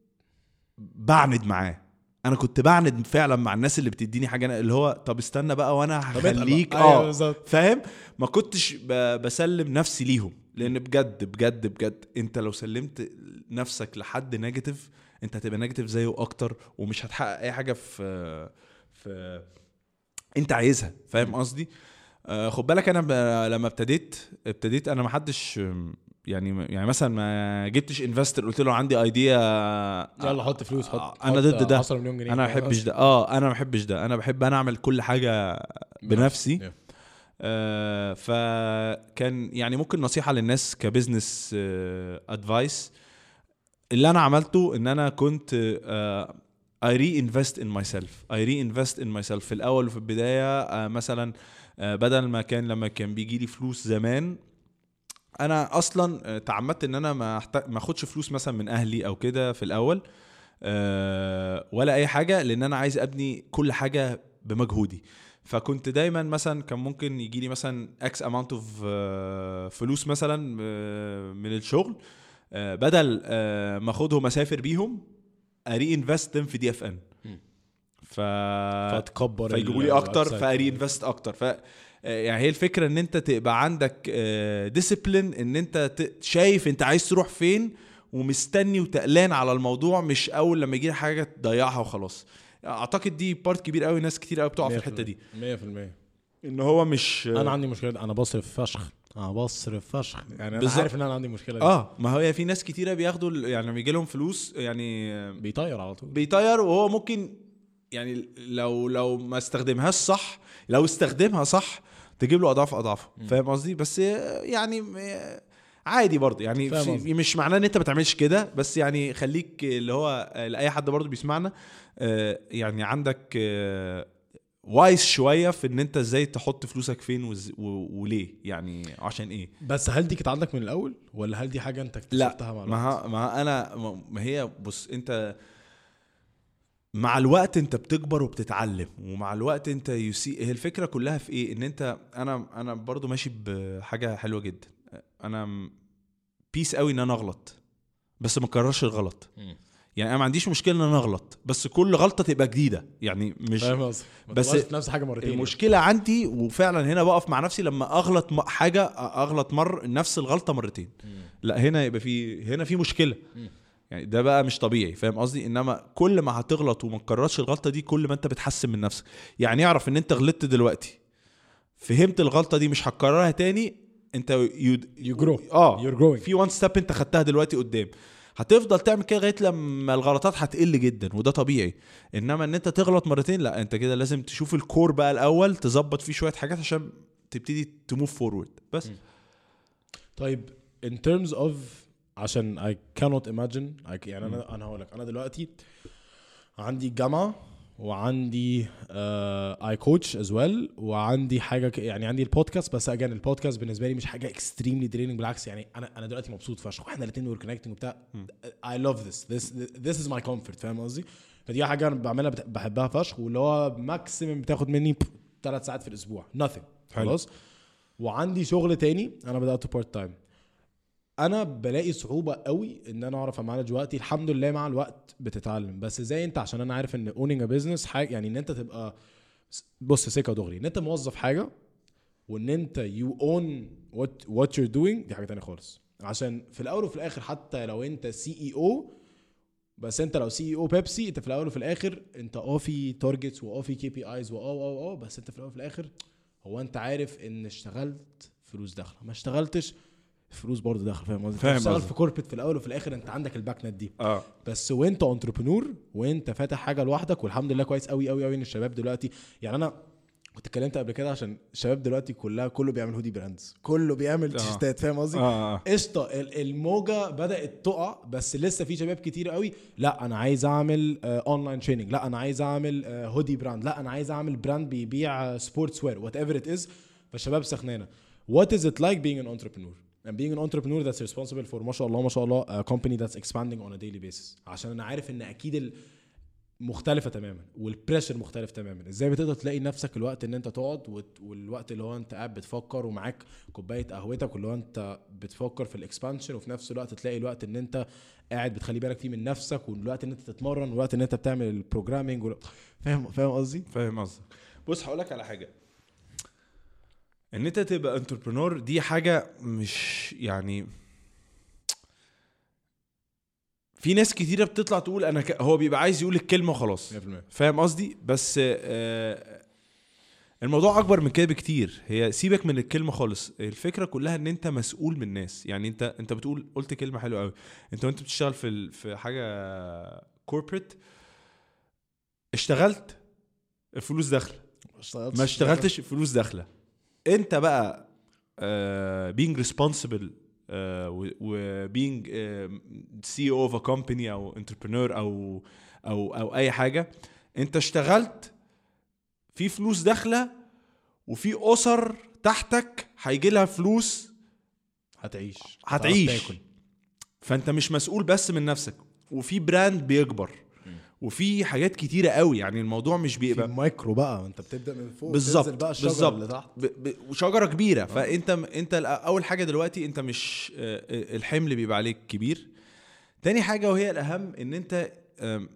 بعند معاه انا كنت بعند فعلا مع الناس اللي بتديني حاجه اللي هو طب استنى بقى وانا طب اتقل بقى. هخليك أيوة اه بالظبط. فاهم ما كنتش ب- بسلم نفسي ليهم لان بجد بجد بجد انت لو سلمت نفسك لحد نيجاتيف انت هتبقى نيجاتيف زيه اكتر ومش هتحقق اي حاجه في في انت عايزها فاهم قصدي آه خد بالك انا ب... لما ابتديت ابتديت انا ما حدش يعني يعني مثلا ما جبتش انفستر قلت له عندي ايديا يلا حط فلوس حط انا حط ضد ده 10 مليون جنيه انا ما بحبش ده اه انا ما بحبش ده انا بحب انا اعمل كل حاجه بنفسي Yeah. آه فكان يعني ممكن نصيحه للناس كبزنس ادفايس اللي انا عملته ان انا كنت آه I reinvest in myself I reinvest in myself في الاول وفي البدايه آه مثلا آه بدل ما كان لما كان بيجي لي فلوس زمان انا اصلا آه، تعمدت ان انا ما أحت- ما اخدش فلوس مثلا من اهلي او كده في الاول آه، ولا اي حاجه لان انا عايز ابني كل حاجه بمجهودي فكنت دايما مثلا كان ممكن يجي لي مثلا اكس اماونت اوف فلوس مثلا آه، من الشغل آه بدل آه ما اخدهم اسافر بيهم اري انفست في دي اف ان مم. ف فتكبر فيجيبوا ال- لي اكتر الويب سايت. فاري انفست اكتر ف آه، يعني هي الفكره ان انت تبقى عندك ديسيبلين ان انت ت- شايف انت عايز تروح فين ومستني وتقلان على الموضوع مش اول لما يجي حاجه تضيعها وخلاص اعتقد دي بارت كبير قوي ناس كتير قوي بتقع في الحته دي 100% ان هو مش انا عندي مشكله انا بصرف فشخ انا بصرف فشخ يعني انا بالظبط. عارف ان انا عندي مشكله دي. اه ما هي في ناس كتيره بياخدوا ال- يعني لما يجي لهم فلوس يعني آه، بيطير على طول بيطير وهو ممكن يعني لو لو ما استخدمهاش صح لو استخدمها صح تجيب له اضعاف اضعافها فاهم قصدي بس آه، يعني آه، عادي برضه يعني فاهم في قصدي. مش معناه ان انت ما تعملش كده بس يعني خليك اللي هو آه، لاي حد برضه بيسمعنا آه، يعني عندك وايز شويه في ان انت ازاي تحط فلوسك فين وز- و- وليه يعني عشان ايه بس هل دي كانت عندك من الاول ولا هل دي حاجه انت اكتشفتها مع لا الوقت؟ ما, ها- ما انا ما- ما هي بص انت مع الوقت انت بتكبر وبتتعلم ومع الوقت انت يسي هي الفكره كلها في ايه ان انت انا انا برضو ماشي بحاجه حلوه جدا انا بيس قوي ان انا اغلط بس ما اكررش الغلط مم. يعني انا ما عنديش مشكله ان انا اغلط بس كل غلطه تبقى جديده يعني مش فاهم قصدي ما بس تبقاش في نفس حاجه مرتين المشكله عندي وفعلا هنا بقف مع نفسي لما اغلط م- حاجه اغلط مر نفس الغلطه مرتين مم. لا هنا يبقى في هنا في مشكله مم. يعني ده بقى مش طبيعي فاهم قصدي انما كل ما هتغلط وما تكررش الغلطه دي كل ما انت بتحسن من نفسك يعني اعرف ان انت غلطت دلوقتي فهمت الغلطه دي مش هتكررها تاني انت يود... You grow. اه You're growing. في وان ستيب انت خدتها دلوقتي قدام هتفضل تعمل كده لغايه لما الغلطات هتقل جدا وده طبيعي انما ان انت تغلط مرتين لا انت كده لازم تشوف الكور بقى الاول تظبط فيه شويه حاجات عشان تبتدي تموف فورورد بس طيب in terms of عشان I cannot imagine I, يعني انا انا هقول لك انا دلوقتي عندي جامعه وعندي اي كوتش از ويل وعندي حاجه ك- يعني عندي البودكاست بس اجان البودكاست بالنسبه لي مش حاجه اكستريملي دريننج بالعكس يعني انا انا دلوقتي مبسوط فشخ واحنا الاثنين ور كونكتنج وبتاع I love this this this is my comfort فاهم قصدي فدي حاجه انا بعملها بت- بحبها فشخ واللي هو ماكسيمم بتاخد مني ثلاث ساعات في الاسبوع nothing حلو. خلاص وعندي شغل تاني انا بدات بارت تايم انا بلاقي صعوبه قوي ان انا اعرف امانج وقتي الحمد لله مع الوقت بتتعلم بس زي انت عشان انا عارف ان اونينج ا بزنس حاجه يعني ان انت تبقى بص سكه دغري ان انت موظف حاجه وان انت يو اون وات وات يور دوينج دي حاجه تانية خالص عشان في الاول وفي الاخر حتى لو انت سي اي او بس انت لو سي اي او بيبسي انت في الاول وفي الاخر انت اه في تارجتس واه في كي بي ايز واه واه واه بس انت في الاول وفي الاخر هو انت عارف ان اشتغلت فلوس داخله ما اشتغلتش فلوس برضه داخله فاهم قصدي فاهم تشتغل قصدك. في كوربت في الاول وفي الاخر انت عندك الباك نت دي اه بس وانت انتربرنور وانت فاتح حاجه لوحدك والحمد لله كويس قوي قوي قوي ان الشباب دلوقتي يعني انا كنت اتكلمت قبل كده عشان الشباب دلوقتي كلها كله بيعمل هودي براندز كله بيعمل آه. تيشيرتات فاهم قصدي اه اه قشطه ال- الموجه بدات تقع بس لسه في شباب كتير قوي لا انا عايز اعمل اونلاين تريننج لا انا عايز اعمل هودي براند لا انا عايز اعمل براند بيبيع سبورتس وير وات ايفر ات از فالشباب سخنانه وات از ات لايك being an entrepreneur and being an entrepreneur that's responsible for ما شاء الله ما شاء الله a company that's expanding on a daily basis عشان انا عارف ان اكيد ال مختلفة تماما والبريشر مختلف تماما ازاي بتقدر تلاقي نفسك الوقت ان انت تقعد وت- والوقت اللي هو انت قاعد بتفكر ومعاك كوباية قهوتك واللي هو انت بتفكر في الاكسبانشن وفي نفس الوقت تلاقي الوقت ان انت قاعد بتخلي بالك فيه من نفسك والوقت ان انت تتمرن والوقت ان انت بتعمل البروجرامينج وال- فاهم فاهم قصدي؟ فاهم قصدك بص هقول لك على حاجه ان انت تبقى انتربرنور دي حاجه مش يعني في ناس كتيره بتطلع تقول انا ك... هو بيبقى عايز يقول الكلمه وخلاص 100% فاهم قصدي بس آه، الموضوع اكبر من كده بكتير هي سيبك من الكلمه خالص الفكره كلها ان انت مسؤول من الناس يعني انت انت بتقول قلت كلمه حلوه قوي انت وانت بتشتغل في ال- في حاجه كوربريت اشتغلت الفلوس داخله ما اشتغلتش فلوس داخله انت بقى uh, being responsible uh, و being uh, CEO of a company او entrepreneur او او او اي حاجه انت اشتغلت في فلوس داخله وفي اسر تحتك هيجي لها فلوس هتعيش هتعيش. هتعرف تاكل فانت مش مسؤول بس من نفسك وفي براند بيكبر وفي حاجات كتيره قوي يعني الموضوع مش في بيبقى مايكرو بقى انت بتبدا من فوق بالظبط تنزل بقى الشجره بالظبط اللي تحت ب... ب... وشجره كبيره فانت انت الأ- اول حاجه دلوقتي انت مش آه، آه، الحمل بيبقى عليك كبير تاني حاجه وهي الاهم ان انت آم،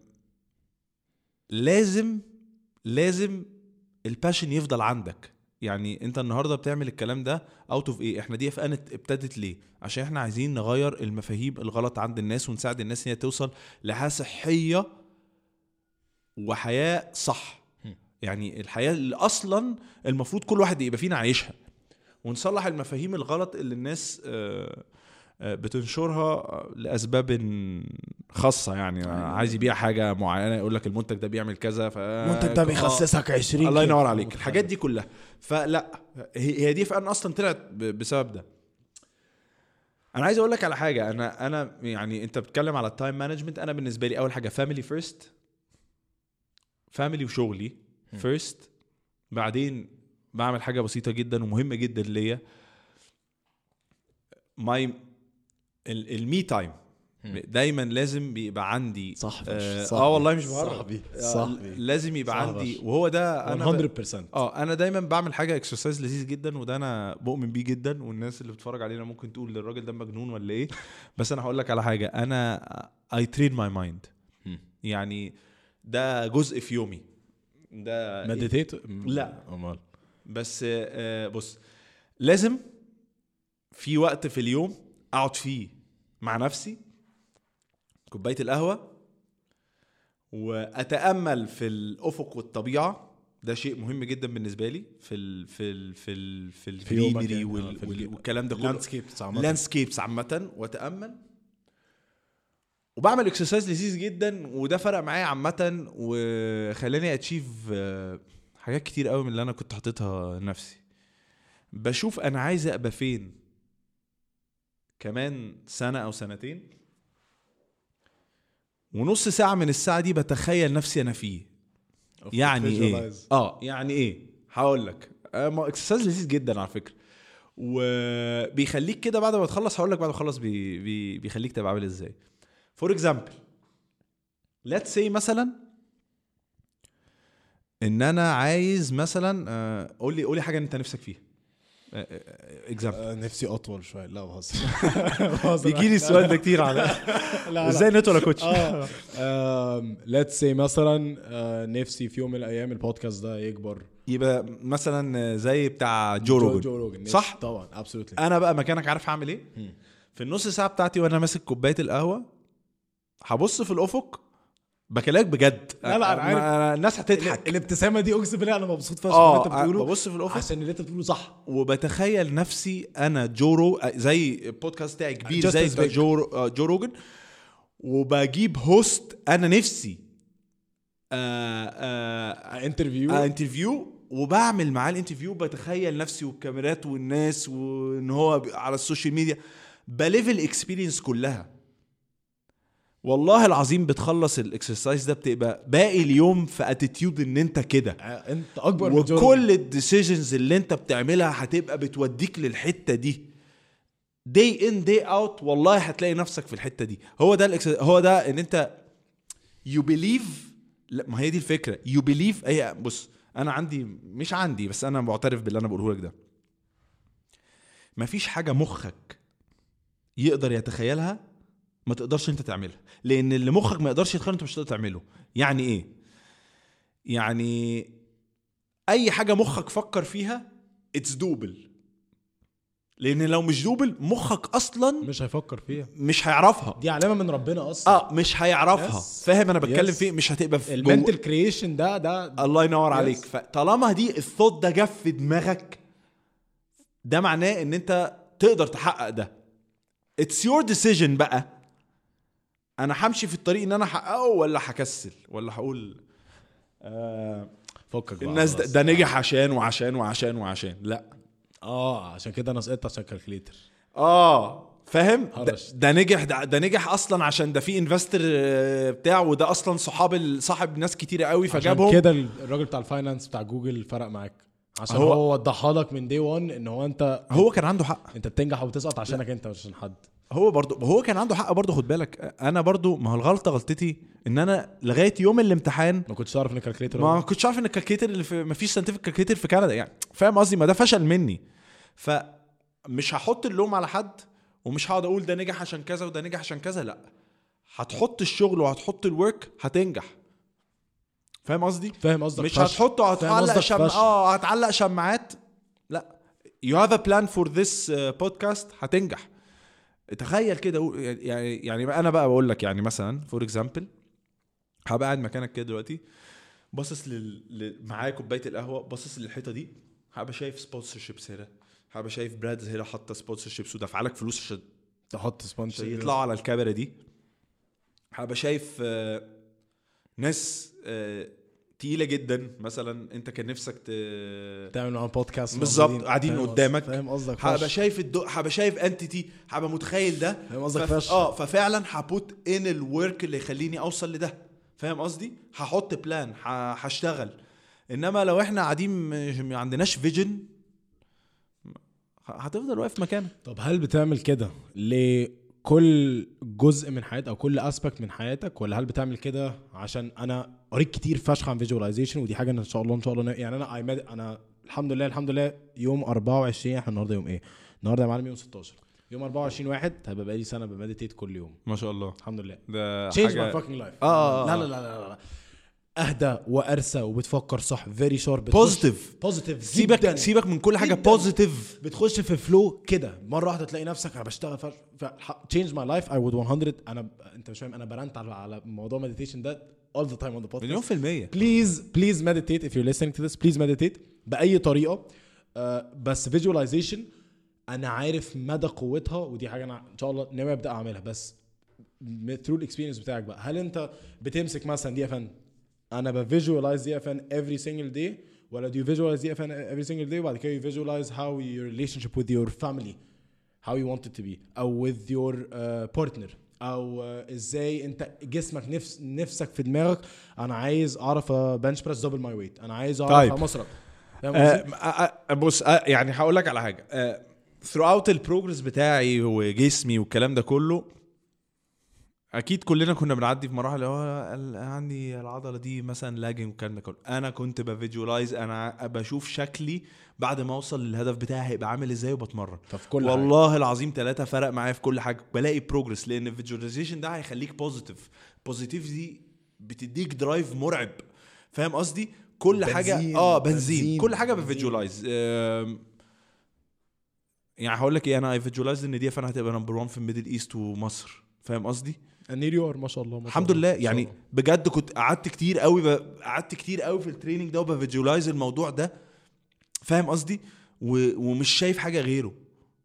لازم لازم الباشن يفضل عندك يعني انت النهارده بتعمل الكلام ده اوت اوف ايه احنا دي اف ان ابتدت ليه عشان احنا عايزين نغير المفاهيم الغلط عند الناس ونساعد الناس ان هي توصل لحياه صحيه وحياه صح هم. يعني الحياه اللي اصلا المفروض كل واحد يبقى فينا عايشها ونصلح المفاهيم الغلط اللي الناس آه، آه، بتنشرها لاسباب خاصه يعني عايز يبيع حاجه معينه يقول لك المنتج ده بيعمل كذا ف المنتج ده بيخسسك 20 الله كيلو. ينور عليك الحاجات دي كلها فلا هي هي دي فعلا اصلا طلعت ب- بسبب ده انا عايز اقول لك على حاجه انا انا يعني انت بتتكلم على التايم مانجمنت انا بالنسبه لي اول حاجه فاميلي فيرست فاميلي وشغلي م. فيرست بعدين بعمل حاجه بسيطه جدا ومهمه جدا ليا ماي المي تايم م. دايما لازم بيبقى عندي صح اه, صاحبي. آه والله مش بهرج صاحبي آه، صاحبي لازم يبقى صح عندي فشخ. وهو ده انا ب... 100% اه انا دايما بعمل حاجه اكسرسايز لذيذ جدا وده انا بؤمن بيه جدا والناس اللي بتتفرج علينا ممكن تقول الراجل ده مجنون ولا ايه بس انا هقول لك على حاجه انا اي ترين ماي مايند مم. يعني ده جزء في يومي ده مديتيت لا. امال بس آه، بص لازم في وقت في اليوم اقعد فيه مع نفسي كوبايه القهوه واتامل في الافق والطبيعه ده شيء مهم جدا بالنسبه لي في ال في ال في ال في في يومك الجرينري يعني، وال آه، في وال الج- والكلام ده كله لاندسكيب عامه لاندسكيبس عامة واتأمل وبعمل اكسرسايز لذيذ جدا وده فرق معايا عامة وخلاني اتشيف حاجات كتير قوي من اللي انا كنت حاططها لنفسي بشوف انا عايز ابقى فين كمان سنة او سنتين ونص ساعة من الساعة دي بتخيل نفسي انا فيه يعني ايه اه يعني ايه هقول لك اكسرسايز لذيذ جدا على فكره وبيخليك كده بعد ما تخلص هقول لك بعد ما تخلص بي بي بيخليك تبقى عامل ازاي فور اكزامبل ليتس سي مثلا ان انا عايز مثلا آه، قول لي قول لي حاجه انت نفسك فيها اكزامبل آه، نفسي اطول شويه لا بهزر بيجي لي السؤال ده كتير على لا ازاي نت ولا كوتش اه ليتس سي مثلا آه، نفسي في يوم من الايام البودكاست ده يكبر يبقى مثلا زي بتاع جو روجن جو روجن نفسي- صح؟ طبعا ابسولوتلي انا بقى مكانك عارف هعمل ايه في النص ساعه بتاعتي وانا ماسك كوبايه القهوه هبص في الافق بكلمك بجد لا، لا، أنا عارف. أنا- الناس هتضحك الابتسامه دي اقسم بالله انا مبسوط فشخ اه اللي انت بتقوله ببص في الافق عشان اللي انت بتقوله صح وبتخيل نفسي انا جورو زي البودكاست بتاعي كبير Just زي as بتاع big. جو آه، جو روجن وبجيب هوست انا نفسي آه آه انترفيو آه انترفيو وبعمل معاه الانترفيو بتخيل نفسي والكاميرات والناس وان هو ب- على السوشيال ميديا بليفل اكسبيرينس كلها والله العظيم بتخلص الاكسرسايز ده بتبقى باقي اليوم في اتيتيود ان انت كده انت اكبر من جو وكل الديسيجنز اللي انت بتعملها هتبقى بتوديك للحته دي داي ان داي اوت والله هتلاقي نفسك في الحته دي هو ده الإكس- هو ده ان انت يو بليف لا ما هي دي الفكره يو بليف هي بص انا عندي مش عندي بس انا معترف باللي انا بقوله لك ده مفيش حاجه مخك يقدر يتخيلها ما تقدرش انت تعملها لان اللي مخك ما يقدرش يتخيل انت مش هتقدر تعمله يعني ايه يعني اي حاجه مخك فكر فيها اتس دوبل لان لو مش دوبل مخك اصلا مش هيفكر فيها مش هيعرفها دي علامه من ربنا اصلا اه مش هيعرفها Yes. فاهم انا بتكلم Yes. فيه مش هتبقى في المنتل كرييشن ده ده الله ينور Yes. عليك فطالما دي الثوت ده جه في دماغك ده معناه ان انت تقدر تحقق ده اتس يور ديسيجن بقى انا همشي في الطريق ان انا احققه ولا هكسل ولا هقول آه فكك بقى الناس ده, خلاص. ده نجح عشان وعشان وعشان وعشان لا اه عشان كده انا سقطت عشان كالكليتر اه فاهم ده, هرش. ده نجح ده, ده نجح اصلا عشان ده في انفستر بتاع وده اصلا صحاب ال- صاحب ناس كتيره قوي عشان فجابهم كده الراجل بتاع الفاينانس بتاع جوجل فرق معاك عشان هو- هو, وضحها لك من دي 1 ان هو انت هو كان عنده حق انت بتنجح وبتسقط عشانك انت مش عشان حد هو برضو هو كان عنده حق برضو خد بالك انا برضو ما هو الغلطه غلطتي ان انا لغايه يوم الامتحان ما كنتش تعرف ان الكالكليتر ما كنتش عارف ان الكالكليتر اللي في ما فيش ساينتفك كالكليتر في كندا يعني فاهم قصدي ما ده فشل مني فمش هحط اللوم على حد ومش هقعد اقول ده نجح عشان كذا وده نجح عشان كذا لا هتحط الشغل وهتحط الورك هتنجح فاهم قصدي فاهم قصدك مش فشخ. هتحطه فاهم هتعلق قصدك شم... فشخ. اه هتعلق شماعات لا you have a plan for this uh, podcast هتنجح تخيل كده قول- يعني يعني انا بقى بقول لك يعني مثلا فور اكزامبل هبقى قاعد مكانك كده دلوقتي باصص لل... لل... معايا كوبايه القهوه باصص للحيطه دي هبقى شايف سبونسر شيبس هنا هبقى شايف براندز هنا حاطه سبونسر شيبس ودافعه لك فلوس عشان تحط سبونسر عشان يطلعوا على الكاميرا دي هبقى شايف آه، ناس آه، تقيله جدا مثلا انت كان نفسك ت... تعمل معاهم بودكاست بالظبط، موجودين. قاعدين فاهم قصدك- قدامك. فاهم قصدك هبقى فشخ. شايف الدو... هبقى شايف انتيتي هبقى متخيل ده فاهم قصدك فف- فشخ. اه ففعلا هبوت ان الورك اللي يخليني اوصل لده فاهم قصدي هحط بلان ه- هشتغل انما لو احنا قاعدين مش- ما عندناش فيجن هتفضل واقف مكانك طب هل بتعمل كده لكل جزء من حياتك او كل اسبكت من حياتك ولا هل بتعمل كده عشان انا قريت كتير فشخ عن فيجواليزيشن ودي حاجه ان شاء الله ان شاء الله يعني انا I med- انا الحمد لله الحمد لله يوم 24 احنا النهارده يوم ايه؟ النهارده يا معلم يوم 16 يوم 24 واحد هيبقى بقالي سنه بمديتيت كل يوم ما شاء الله الحمد لله ده change حاجة- my fucking life آه، آه، لا آه. لا لا لا لا اهدى وارسى وبتفكر صح فيري شارب بوزيتيف بوزيتيف سيبك سيبك من كل حاجه جداً. بوزيتيف بتخش في فلو كده مره واحده تلاقي نفسك انا بشتغل ف تشينج ماي لايف اي وود 100 انا ب... انت مش فاهم انا برنت على على موضوع مديتيشن ده all the time on the مليون podcast في المية بليز بليز meditate if you're listening to this بليز meditate باي طريقه آه بس visualization انا عارف مدى قوتها ودي حاجه انا ان شاء الله ناوي ابدا اعملها بس ثرو الاكسبيرينس بتاعك بقى هل انت بتمسك مثلا دي اف ان انا بفيجوالايز دي اف ان every single day ولا do you visualize دي اف ان every single day وبعد كده you visualize how your relationship with your family how you want it to be او with your uh, partner او uh, ازاي انت جسمك نفس نفسك في دماغك انا عايز اعرف بنش بريس دبل ماي ويت انا عايز اعرف طيب. مصرف فاهم آه قصدي؟ آه، آه، بص آه يعني هقول لك على حاجه آه throughout البروجرس بتاعي وجسمي والكلام ده كله اكيد كلنا كنا بنعدي في مراحل اللي هو ال- عندي العضله دي مثلا لاجنج والكلام ده كله انا كنت بفيجوالايز انا بشوف شكلي بعد ما اوصل للهدف بتاعي هيبقى عامل ازاي وبتمرن ففي كل حاجة. والله العظيم ثلاثة فرق معايا في كل حاجة بلاقي بروجرس لأن الفيجواليزيشن ده هيخليك بوزيتيف بوزيتيف دي بتديك درايف مرعب فاهم قصدي؟ كل بنزين، حاجة اه بنزين, بنزين، كل حاجة بنزين. بفيجوالايز يعني هقول لك ايه انا اي فيجوالايز ان دي فانا هتبقى نمبر 1 في الميدل ايست ومصر فاهم قصدي؟ نير يو ار ما شاء الله ما شاء الحمد الله. لله ما شاء يعني الله. بجد كنت قعدت كتير قوي ب... قعدت كتير قوي في التريننج ده وبفيجوالايز الموضوع ده فاهم قصدي و... ومش شايف حاجه غيره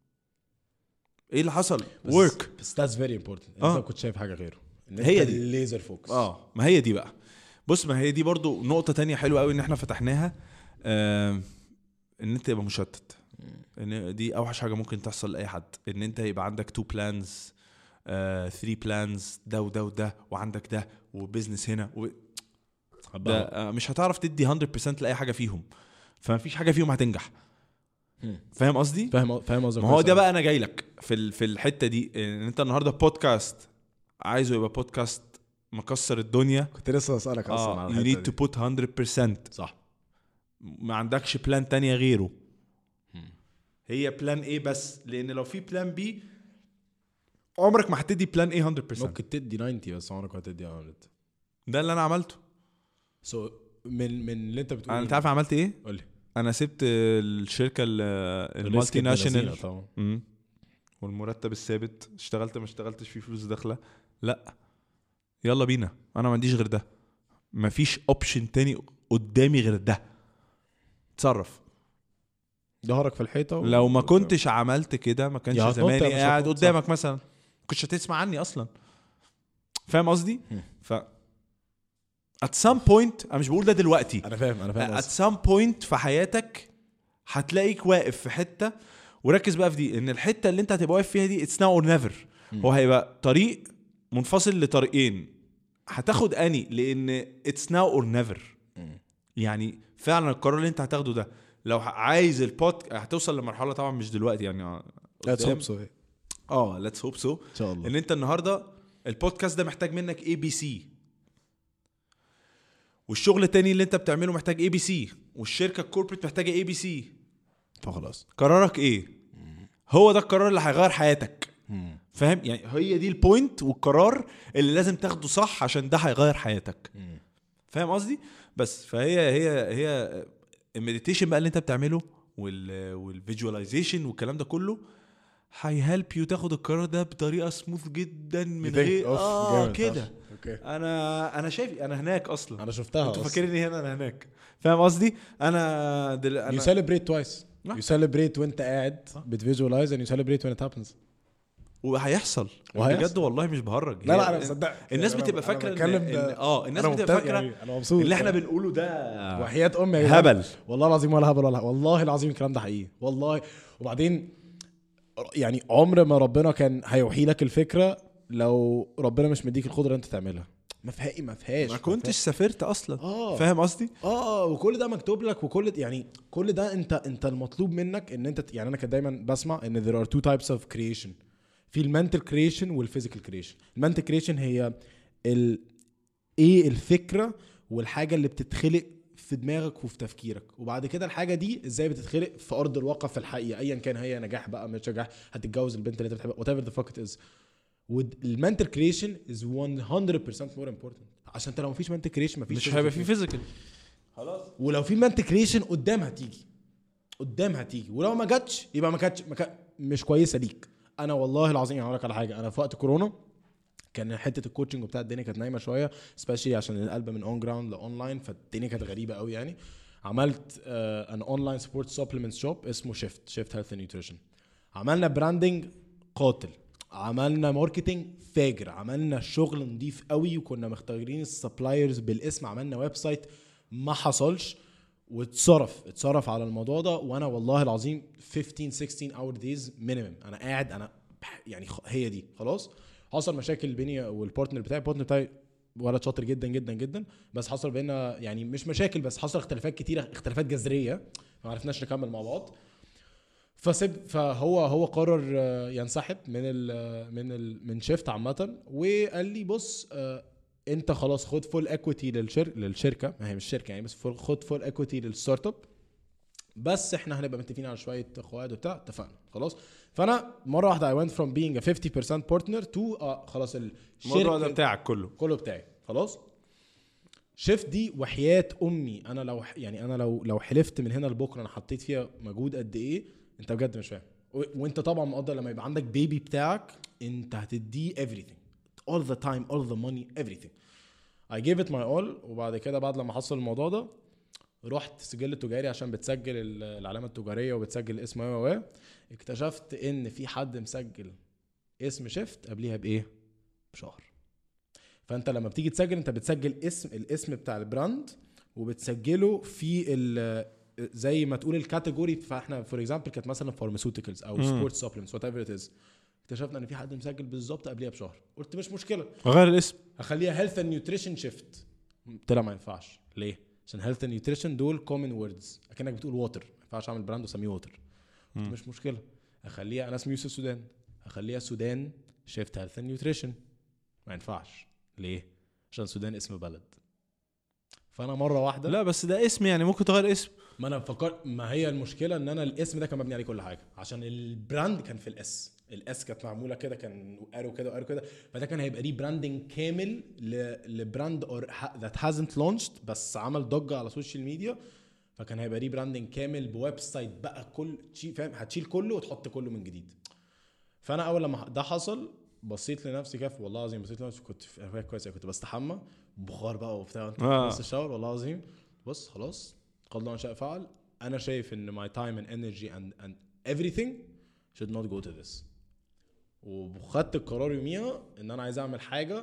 ايه اللي حصل بس- ورك بس that's very important انت آه. ما كنتش شايف حاجه غيره ان هي انت دي. ليزر فوكس اه ما هي دي بقى بص ما هي دي برضو نقطه تانية حلوه قوي ان احنا فتحناها آه... ان انت تبقى مشتت ان دي اوحش حاجه ممكن تحصل لاي حد ان انت يبقى عندك تو بلانز 3 بلانز ده وده وده وعندك ده وبزنس هنا و... ده آه، مش هتعرف تدي 100% لاي حاجه فيهم فما فيش حاجه فيهم هتنجح مم. فاهم قصدي فاهم فاهم قصدك ما هو كويس ده أوي. بقى انا جاي لك في ال- في الحته دي ان انت النهارده بودكاست عايزه يبقى بودكاست مكسر الدنيا كنت لسه اسالك اصلا اه على you الحته need to دي put 100% صح ما عندكش بلان تانية غيره مم. هي بلان ايه بس لان لو في بلان بي عمرك ما هتدي بلان ايه 100% ممكن تدي 90 بس عمرك ما هتدي 100 ده اللي انا عملته سو من من اللي انت بتقوله انت عارف عملت ايه قول لي انا سبت الشركه ال- المالتي ناشونال طبعا مم. والمرتب الثابت اشتغلت ما اشتغلتش في فلوس داخله لا يلا بينا انا ما عنديش غير ده مفيش اوبشن تاني قدامي غير ده اتصرف ظهرك في الحيطه و- لو ما كنتش عملت كده ما كانش يا هتنط يا زماني مش قاعد هتنط، قدامك مثلا كنتش هتسمع عني اصلا فاهم قصدي مم. ف at some point انا مش بقول ده دلوقتي انا فاهم انا فاهم at قصدك. some point في حياتك هتلاقيك واقف في حته وركز بقى في دي ان الحته اللي انت هتبقى واقف فيها دي اتس ناو اور نيفر مم. هو هيبقى طريق منفصل لطريقين هتاخد اني لان اتس ناو اور نيفر مم. يعني فعلا القرار اللي انت هتاخده ده لو ه- عايز البود هتوصل لمرحله طبعا مش دلوقتي يعني Let's قدام. hope so. اه ليتس هوب سو ان شاء الله ان انت النهارده البودكاست ده محتاج منك اي بي سي والشغل التاني اللي انت بتعمله محتاج اي بي سي والشركه الكوربريت محتاجه اي بي سي فخلاص قرارك ايه هو ده القرار اللي هيغير حياتك فاهم يعني هي دي البوينت والقرار اللي لازم تاخده صح عشان ده هيغير حياتك فاهم قصدي بس فهي هي هي المديتيشن بقى اللي انت بتعمله وال والفيجواليزيشن والكلام ده كله هيهلب يو تاخد القرار ده بطريقه سموث جدا من غير اه كده اوكي انا انا شايف انا هناك اصلا انا شفتها انتوا فاكرني هنا انا هناك فاهم قصدي انا دل... يو انا سيلبريت توايس نعم. يو سيلبريت وانت قاعد صح. بتفيجوالايز and you celebrate when it happens وهيحصل وهيحصل. بجد والله مش بهرج لا هي- لا انا مصدق الناس أنا- بتبقى أنا فاكره بتكلم إن... إن... ده- اه الناس أنا بتبقى مبتدئ فاكره يعني، انا مبسوط اللي احنا بنقوله ده وحياة امي يا جدعان. هبل والله العظيم ولا هبل ولا والله العظيم الكلام ده حقيقي والله وبعدين يعني عمر ما ربنا كان هيوحي لك الفكره لو ربنا مش مديك القدره انت تعملها ما فيها ما فيهاش ما كنتش سافرت اصلا اه فاهم قصدي اه وكل ده مكتوب لك وكل يعني كل ده انت انت المطلوب منك ان انت يعني انا كنت دايما بسمع ان there are two types of creation في المنتال كريشن والفيزيكال كريشن المنتال كريشن هي ال ايه الفكره والحاجه اللي بتتخلق في دماغك وفي تفكيرك وبعد كده الحاجه دي ازاي بتتخلق في ارض الواقع في الحقيقه ايا كان هي نجاح بقى مش نجاح هتتجوز البنت اللي انت بتحبها whatever the fuck it is والمنتال كريشن is 100% more important عشان انت لو مفيش منتال كريشن مفيش مش physical هيبقى في creation. فيزيكال خلاص ولو في منتج كريشن قدام هتيجي قدام هتيجي ولو ما جاتش يبقى ما كانتش ما كان مش كويسه ليك انا والله العظيم يعني هقول لك على حاجه انا في وقت كورونا كان حته الكوتشنج وبتاع الدنيا كانت نايمه شويه سبيشلي عشان القلب من اون جراوند لاونلاين فالدنيا كانت غريبه قوي يعني عملت ان اونلاين سبورت سبلمنت شوب اسمه شيفت شيفت هيلث نيوتريشن عملنا براندنج قاتل عملنا ماركتنج فاجر عملنا شغل نضيف قوي وكنا مختارين السبلايرز بالاسم عملنا ويب سايت ما حصلش واتصرف اتصرف على الموضوع ده وانا والله العظيم 15 16 اور دايز مينيمم انا قاعد انا بح- يعني خ- هي دي خلاص حصل مشاكل بيني والبارتنر بتاعي البارتنر بتاعي ولد شاطر جدا جدا جدا بس حصل بينا يعني مش مشاكل بس حصل اختلافات كتيره اختلافات جذريه ما عرفناش نكمل مع بعض فسب فهو هو قرر آه، ينسحب من ال من ال من شيفت عامه وقال لي بص آه، انت خلاص خد فول اكويتي للشر للشركه ما هي مش شركه يعني بس فول خد فول اكويتي للستارت اب بس احنا هنبقى متفقين على شويه قواعد وبتاع اتفقنا خلاص فانا مره واحده I went from being a 50% partner to آه خلاص الموضوع ده الشركه بتاعك كله كله بتاعي خلاص شيفت دي وحياة امي انا لو يعني انا لو لو حلفت من هنا لبكره انا حطيت فيها مجهود قد ايه انت بجد مش فاهم و- وانت طبعا مقدر لما يبقى عندك بيبي بتاعك انت هتديه everything all the time all the money everything I gave it my all وبعد كده بعد لما حصل الموضوع ده رحت سجل تجاري عشان بتسجل ال- العلامه التجاريه وبتسجل الاسم و و اكتشفت ان في حد مسجل اسم شيفت قبليها بايه؟ بشهر فانت لما بتيجي تسجل انت بتسجل اسم الاسم بتاع البراند وبتسجله في ال زي ما تقول الكاتيجوري فاحنا فور اكزامبل كانت مثلا فارماسيوتيكالز او مم. سبورت سبلمنتس وات ايفر ات از اكتشفنا ان في حد مسجل بالظبط قبليها بشهر قلت مش مشكله غير الاسم هخليها هيلث اند نيوتريشن شيفت طلع ما ينفعش ليه؟ عشان هيلث اند نيوتريشن دول كومن ووردز اكنك بتقول ووتر ما ينفعش اعمل براند واسميه ووتر مم. مش مشكله اخليها انا اسمي يوسف السودان اخليها سودان شيفت هيلث اند نيوتريشن ما ينفعش ليه؟ عشان السودان اسم بلد فانا مره واحده لا بس ده اسم يعني ممكن تغير اسم ما انا فكرت ما هي المشكله ان انا الاسم ده كان مبني عليه كل حاجه عشان البراند كان في الاس الاس كانت معموله كده كان ارو كده وارو كده فده كان هيبقى ليه براندنج كامل ل- لبراند اور ذات هازنت لونشد بس عمل ضجه على السوشيال ميديا فكان هيبقى ليه براندنج كامل بويب سايت بقى كل شيء فاهم هتشيل كله وتحط كله من جديد فانا اول لما ده حصل بصيت لنفسي كده والله العظيم بصيت لنفسي كنت في أنا فاكر كويس أوي، كنت بستحمى بخار بقى وبتاع انت آه. في نص الشاور والله العظيم بص خلاص قد الله ما شاء فعل انا شايف ان my time and energy and, and everything should not go to this وخدت القرار يوميها ان انا عايز اعمل حاجه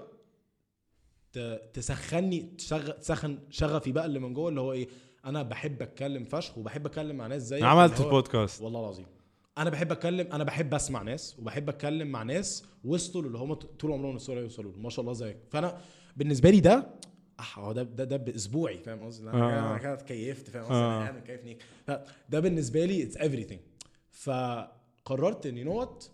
ت- تسخني تشغ- تسخن شغفي بقى اللي من جوه اللي هو ايه انا بحب اتكلم فشخ وبحب اتكلم مع ناس زيك عملت اللي هو- البودكاست والله العظيم انا بحب اتكلم انا بحب اسمع ناس وبحب اتكلم مع ناس وصلوا اللي هم طول عمرهم نفسهم يوصلوا له ما شاء الله زيك فانا بالنسبه لي ده اه هو ده ده ده باسبوعي فاهم قصدي انا آه. انا كده اتكيفت فاهم قصدي آه. انا قاعد مكيفني ده بالنسبه لي اتس everything فقررت ان يو نو وات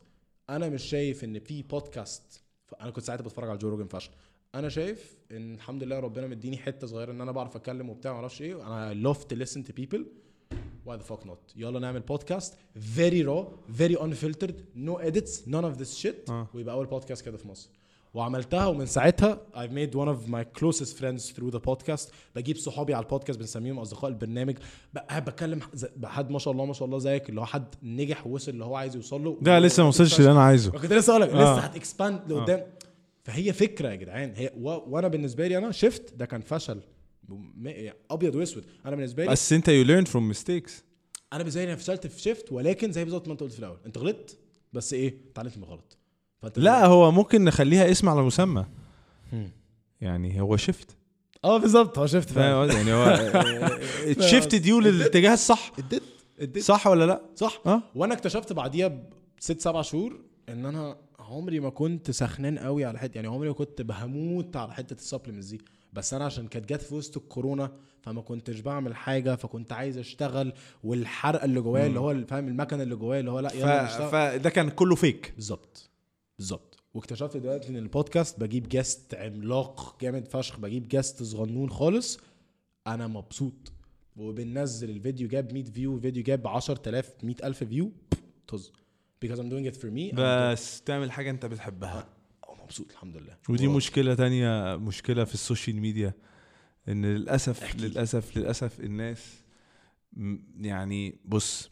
انا مش شايف ان في بودكاست انا كنت ساعتها بتفرج على جو روجن فشخ انا شايف ان الحمد لله ربنا مديني حته صغيره ان انا بعرف اتكلم وبتاع ما اعرفش ايه انا love to listen to people why the fuck not يلا نعمل بودكاست very raw very unfiltered no edits none of this shit آه. ويبقى اول بودكاست كده في مصر وعملتها ومن ساعتها I've made one of my closest friends through the podcast بجيب صحابي على البودكاست بنسميهم اصدقاء البرنامج بقى بتكلم ز- حد ما شاء الله ما شاء الله زيك اللي هو حد نجح ووصل اللي هو عايز يوصل له ده لسه ما وصلش اللي انا عايزه كنت لسه اقول لك آه. لسه هتكسباند لقدام فهي فكره يا جدعان هي و... وانا بالنسبه لي انا شفت ده كان فشل م- يعني ابيض واسود انا بالنسبه لي بس انت يو ليرن فروم ميستيكس انا بالنسبه لي أنا فشلت في شيفت ولكن زي بالظبط ما انت قلت في الاول انت غلطت بس ايه اتعلمت من غلط فانت لا هو ممكن نخليها اسم على مسمى يعني هو شيفت اه بالظبط هو شيفت فاهم قصدي؟ يعني هو اتشيفت ديو للاتجاه الصح اديت اديت صح ولا لا؟ صح اه وانا اكتشفت بعديها بست سبع شهور ان انا عمري ما كنت سخنان قوي على حته يعني عمري ما كنت بهموت على حته السبلمنتس دي بس انا عشان كانت جت في وسط الكورونا فما كنتش بعمل حاجه فكنت عايز اشتغل والحرقه اللي جوايا اللي هو فاهم المكنه اللي جوايا اللي هو لا ف... يلا نشتغل فده كان كله فيك بالظبط بالظبط واكتشفت دلوقتي ان البودكاست بجيب جاست عملاق جامد فشخ بجيب جاست صغنون خالص انا مبسوط وبننزل الفيديو جاب 100 فيو الفيديو جاب 10000 100000 فيو طز because I'm doing it for me I'm بس تعمل حاجه انت بتحبها أنا مبسوط الحمد لله ودي و- مشكله تانية مشكله في السوشيال ميديا ان للاسف احكي. للاسف للاسف الناس م- يعني بص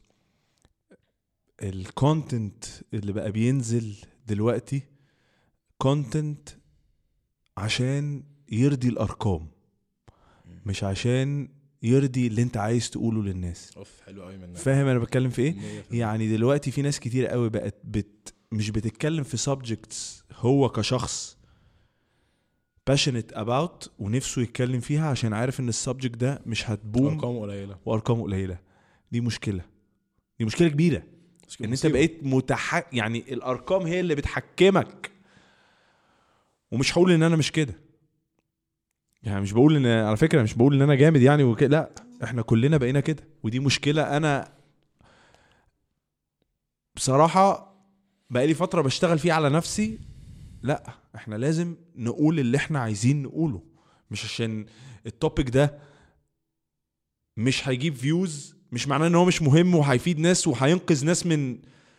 الكونتنت اللي بقى بينزل دلوقتي كونتنت عشان يرضي الارقام مش عشان يرضي اللي انت عايز تقوله للناس اوف حلو قوي منك فاهم انا بتكلم في ايه 100%. يعني دلوقتي في ناس كتير قوي بقت بت مش بتتكلم في subjects هو كشخص passionate about ونفسه يتكلم فيها عشان عارف ان السبجكت ده مش هتبوم ارقام قليله وارقامه قليله دي مشكله دي مشكله كبيره ان انت بقيت متح يعني الارقام هي اللي بتحكمك ومش هقول ان انا مش كده يعني مش بقول ان على فكره مش بقول ان انا جامد يعني وكده لا احنا كلنا بقينا كده ودي مشكله انا بصراحه بقالي فتره بشتغل فيه على نفسي لا احنا لازم نقول اللي احنا عايزين نقوله مش عشان التوبيك ده مش هيجيب فيوز مش معناه ان هو مش مهم وهيفيد ناس وهينقذ ناس من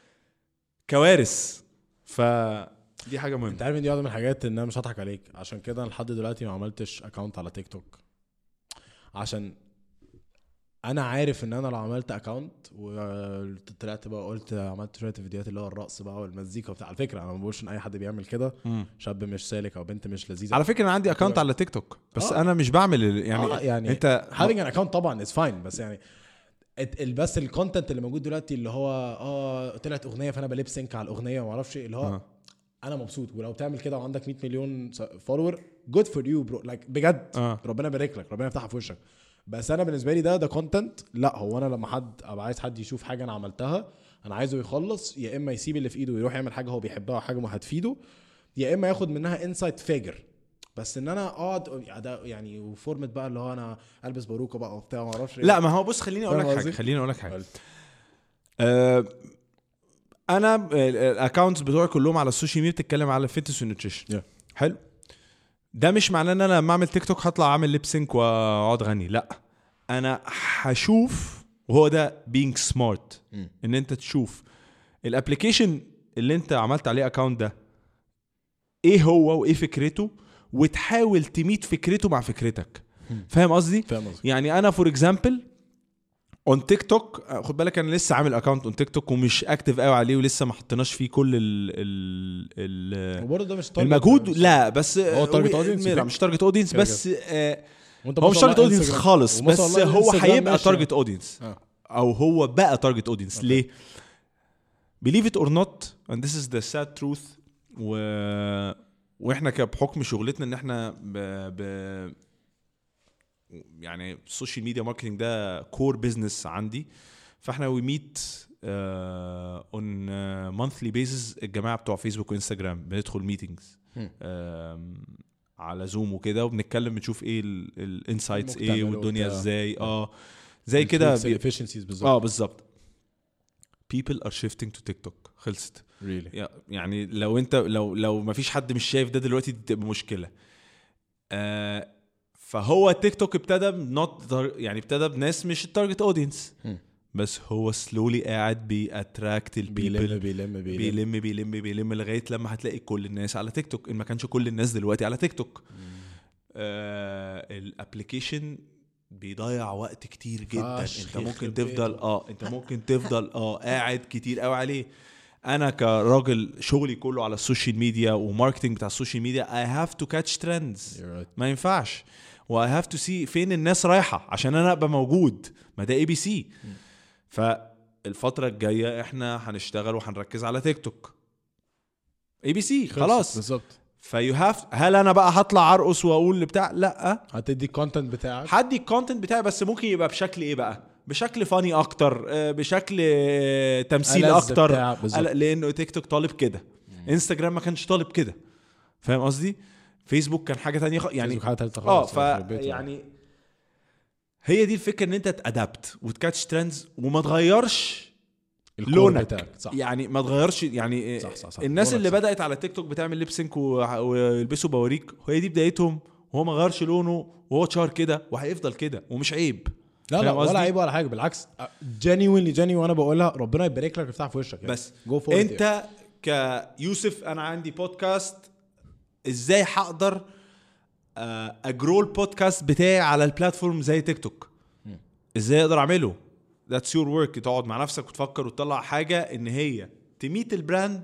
كوارث ف دي حاجه انت مهمه عارف ان دي واحده من الحاجات ان انا مش هضحك عليك عشان كده لحد دلوقتي ما عملتش اكونت على تيك توك عشان انا عارف ان انا لو عملت اكونت وطلعت بقى قلت عملت شويه فيديوهات اللي هو الرقص بقى والمزيكا وبتاع على فكره انا ما بقولش ان اي حد بيعمل كده شاب مش سالك او بنت مش لذيذه على فكره انا عندي اكونت على تيك توك بس آه. انا مش بعمل ال- يعني, آه، يعني انت having an account طبعا از فاين بس يعني ات- ال- بس الكونتنت اللي موجود دلوقتي اللي هو اه طلعت اغنيه فانا بليب سينك على الاغنيه وما اعرفش إيه، اللي هو آه. انا مبسوط ولو تعمل كده وعندك 100 مليون فولور جود فور يو برو لايك بجد آه. ربنا يبارك لك ربنا يفتحها في وشك بس انا بالنسبه لي ده ده كونتنت لا هو انا لما حد ابقى عايز حد يشوف حاجه انا عملتها انا عايزه يخلص يا اما يسيب اللي في ايده ويروح يعمل حاجه هو بيحبها وحاجه ما هتفيده يا اما ياخد منها انسايت فاجر بس ان انا اقعد ده يعني وفورمت بقى اللي هو انا البس باروكه بقى وبتاع ما اعرفش إيه. لا ما هو بص خليني اقول لك فاهم حاجه قصدي؟ خليني اقول لك حاجه قول. آه، انا الاكونتس بتوعي كلهم على السوشيال ميديا بتتكلم على فيتنس ونيوتريشن Yeah. حلو ده مش معناه ان انا لما اعمل تيك توك هطلع اعمل ليب سينك واقعد اغني لا انا هشوف وهو ده being smart مم. ان انت تشوف الابلكيشن اللي انت عملت عليه اكونت ده ايه هو وايه فكرته وتحاول تميت فكرته مع فكرتك مم. فاهم قصدي فاهم قصدي يعني انا فور اكزامبل اون تيك توك خد بالك انا لسه عامل اكونت اون تيك توك ومش اكتف قوي عليه ولسه ما حطيناش فيه كل ال ال ال وبرضه ده مش target. المجهود لا بس هو target audience لا يفرق. مش تارجت اودينس كده بس آه وانت هو ما مش شاء تارجت الله اودينس Instagram- خالص وما شاء بس الله هو الانستجرام هيبقى ماشي. تارجت اودينس آه. او هو بقى تارجت اودينس أوكي. ليه believe it or not and this is the sad truth و واحنا كبحكم شغلتنا ان احنا ب... ب... يعني السوشيال ميديا ماركتنج ده كور بزنس عندي فاحنا وي ميت اون مانثلي بيزز الجماعه بتوع فيسبوك وانستجرام بندخل ميتينجز هم. على زوم وكده وبنتكلم بنشوف ايه الانسايتس ايه المجتمع والدنيا وبتاع. ازاي اه زي كده بي- efficiencies بالظبط اه بالظبط people are shifting to تيك توك خلصت ريلي يا- يعني لو انت لو لو ما فيش حد مش شايف ده دلوقتي دي تبقى مشكله آه فهو تيك توك ابتدى نوت يعني ابتدى بناس مش التارجت اودينس مم. بس هو سلولي قاعد بيأتراكت بيلم البيبل بيلم بيلم بيلم بيلم بيلم لغايه لما هتلاقي كل الناس على تيك توك ان ما كانش كل الناس دلوقتي على تيك توك آه الابلكيشن بيضيع وقت كتير جدا فشخ انت ممكن يخرب تفضل بيته. اه انت ممكن تفضل اه قاعد كتير قوي عليه انا كراجل شغلي كله على السوشيال ميديا وماركتنج بتاع السوشيال ميديا I have to catch trends You're right. ما ينفعش و I have to see فين الناس رايحه عشان انا ابقى موجود ما ده اي بي سي فالفتره الجايه احنا هنشتغل وهنركز على تيك توك اي بي سي خلاص بالظبط فيو هاف هل انا بقى هطلع ارقص واقول بتاع لا هتدي الكونتنت بتاعك هدي الكونتنت بتاعي بس ممكن يبقى بشكل ايه بقى بشكل فاني اكتر آه، بشكل آه، تمثيل ألذ اكتر بتاع- بالظبط. ألا- لانه تيك توك طالب كده انستجرام ما كانش طالب كده فاهم قصدي فيسبوك كان حاجه تانية خ... يعني فيسبوك حاجه ثالثه اه خالص ف يخرب بيته. يعني هي دي الفكره ان انت تادابت وتكاتش ترندز وما تغيرش الكور لونك بتاعك صح يعني ما تغيرش يعني صح، صح، صح. الناس لونك اللي صح. بدات على تيك توك بتعمل ليب سينك ويلبسوا بواريك هي دي بدايتهم وهو ما غيرش لونه وهو اتشهر كده وهيفضل كده ومش عيب لا لا فاهم قصدي؟ ولا عيب ولا حاجه بالعكس جينيوينلي جيني وانا بقولها ربنا يبارك لك افتح في وشك يعني. بس جو فور انت كيوسف انا عندي بودكاست ازاي هقدر آه، اجرو البودكاست بتاعي على البلاتفورم زي تيك توك ازاي اقدر اعمله ذاتس يور ورك تقعد مع نفسك وتفكر وتطلع حاجه ان هي تميت البراند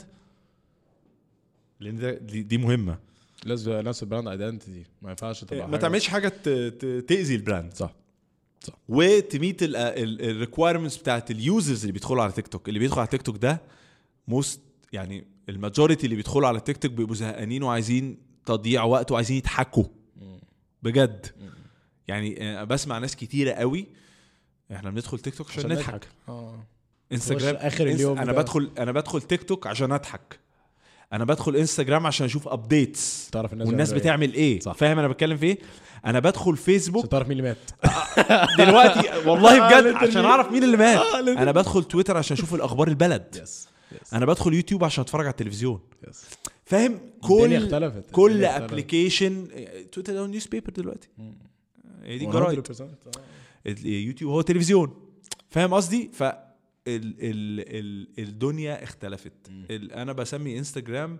لان ده دي, دي مهمه لازم نفس البراند ايدنتيتي ما ينفعش تبقى ما حاجة- تعملش حاجه ت- ت- تاذي البراند صح وتميت الريكوايرمنتس بتاعت اليوزرز اللي بيدخلوا على تيك توك اللي بيدخل على تيك توك ده موست يعني الماجوريتي اللي بيدخلوا على تيك توك بيبقوا زهقانين وعايزين تضييع وقت وعايزين يضحكوا بجد يعني آه، بسمع ناس كتيره قوي احنا بندخل تيك توك عشان, نضحك اه انستجرام تخش آخر إنس- اليوم انا بتاع- بدخل انا بدخل تيك توك عشان اضحك انا بدخل انستجرام عشان اشوف ابديتس تعرف الناس والناس بيعملوا إيه. بتعمل ايه صح. فاهم انا بتكلم في ايه انا بدخل فيسبوك عشان تعرف مين اللي مات دلوقتي والله بجد literally. عشان اعرف مين اللي مات آه، literally. انا بدخل تويتر عشان اشوف الاخبار البلد يس يس انا بدخل يوتيوب عشان اتفرج على التلفزيون يس فاهم الدنيا كل اختلفت كل الدنيا اختلفت. ابلكيشن تويتر ده نيوز بيبر دلوقتي هي دي الجرايد 100% آه. اليوتيوب هو تلفزيون فاهم قصدي ف ال ال ال الدنيا اختلفت ال انا بسمي انستجرام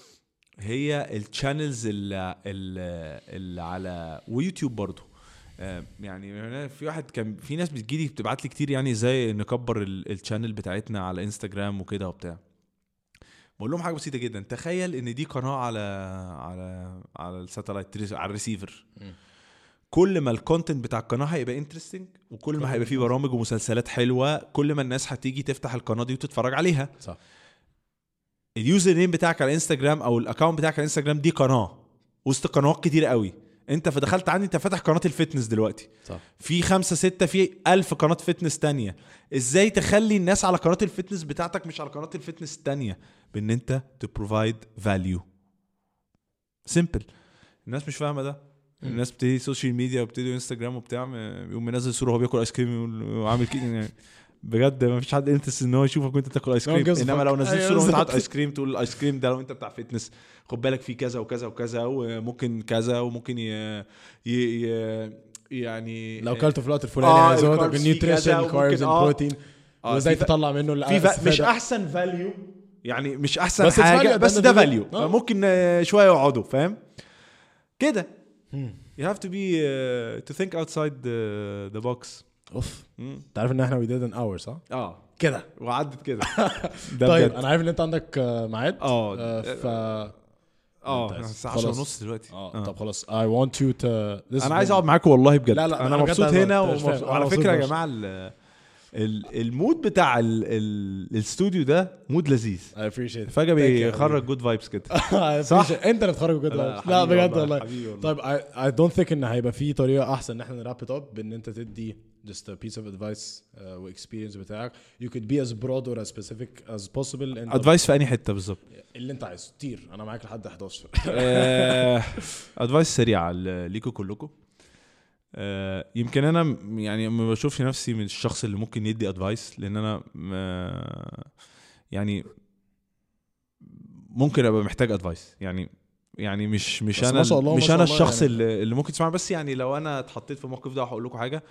هي الشانلز اللي, اللي على ويوتيوب برضو آه، يعني أنا في واحد كان في ناس بتجيلي بتبعت لي كتير يعني ازاي نكبر الشانل بتاعتنا على انستجرام وكده وبتاع بقول لهم حاجه بسيطه جدا تخيل ان دي قناه على على على الساتلايت على الريسيفر كل ما الكونتنت بتاع القناه هيبقى انترستنج وكل ما هيبقى فيه برامج ومسلسلات حلوه كل ما الناس هتيجي تفتح القناه دي وتتفرج عليها صح اليوزر نيم بتاعك على انستجرام او الاكونت بتاعك على انستجرام دي قناه وسط قنوات كتير قوي انت فدخلت عندي انت فاتح قناه الفتنس دلوقتي صح في خمسة ستة في ألف قناة فتنس تانية ازاي تخلي الناس على قناة الفتنس بتاعتك مش على قناة الفتنس التانية بان انت تبروفايد فاليو سيمبل الناس مش فاهمة ده الناس بتدي سوشيال ميديا وبتدي انستجرام وبتاع م- يقوم منزل صورة وهو بياكل ايس كريم يقول- وعامل كده يعني بجد ما فيش حد انترست ان هو يشوفك وانت بتاكل ايس No one كريم gives a انما fuck. لو نزلت أيوة صورة وانت بالظبط. حاطط ايس كريم تقول الايس كريم ده لو انت بتاع فتنس خد بالك فيه كذا وكذا وكذا وممكن كذا وممكن ي... ي... ي... يعني لو كلته في الوقت الفلاني آه، هيزودك الكاربس فيه النيوتريشن كذا وممكن- كاربز آه. البروتين آه، وازاي في ف- تطلع منه في ف... مش الاستفادة. احسن فاليو يعني مش احسن بس it's حاجه value at بس the end ده of the day. فاليو آه. ممكن آه، شويه يقعدوا فاهم كده you have to be uh, to think outside the, the box اوف مم. انت عارف ان احنا we did an hour صح؟ اه كده وعدت كده ده طيب بجد. انا عارف ان انت عندك آه، ميعاد اه آه، ف اه ممتاز. الساعه خلاص. 10 ونص دلوقتي اه آه. طب خلاصس I want you to this is انا عايز one- اقعد معاكم والله بجد لا، لا، انا أنا بجد مبسوط عايز هنا أقعد. أنت مش فاهم. ومبسوط. أنا على مبسوط فكره يا فشخ. جماعه ال- ال- المود بتاع ال- ال- الاستوديو ده مود لذيذ I appreciate it. فجاه Thank you, بيخرج جود فايبس كده I صح؟ appreciate- انت اللي بتخرج كده لا, حبيبي بجد والله حبيبي والله. طيب I, I don't think ان هيبقى في طريقه احسن ان احنا نراب ات اب بان انت تدي just a piece of advice uh, واكسبيرينس بتاعك you could be as broad or as specific as possible انت ادفايس في انهي حته بالظبط اللي انت عايزه طير انا معاك لحد 11 ادفايس سريعه ل- ليكوا كلكم آه، يمكن انا م- يعني ما بشوفش نفسي من الشخص اللي ممكن يدي ادفايس لان انا ما- يعني ممكن ابقى محتاج ادفايس يعني يعني مش مش بس انا ما شاء الله، ما مش شاء انا الله الشخص يعني. اللي, اللي ممكن تسمع بس يعني لو انا اتحطيت في الموقف ده هقول لكم حاجه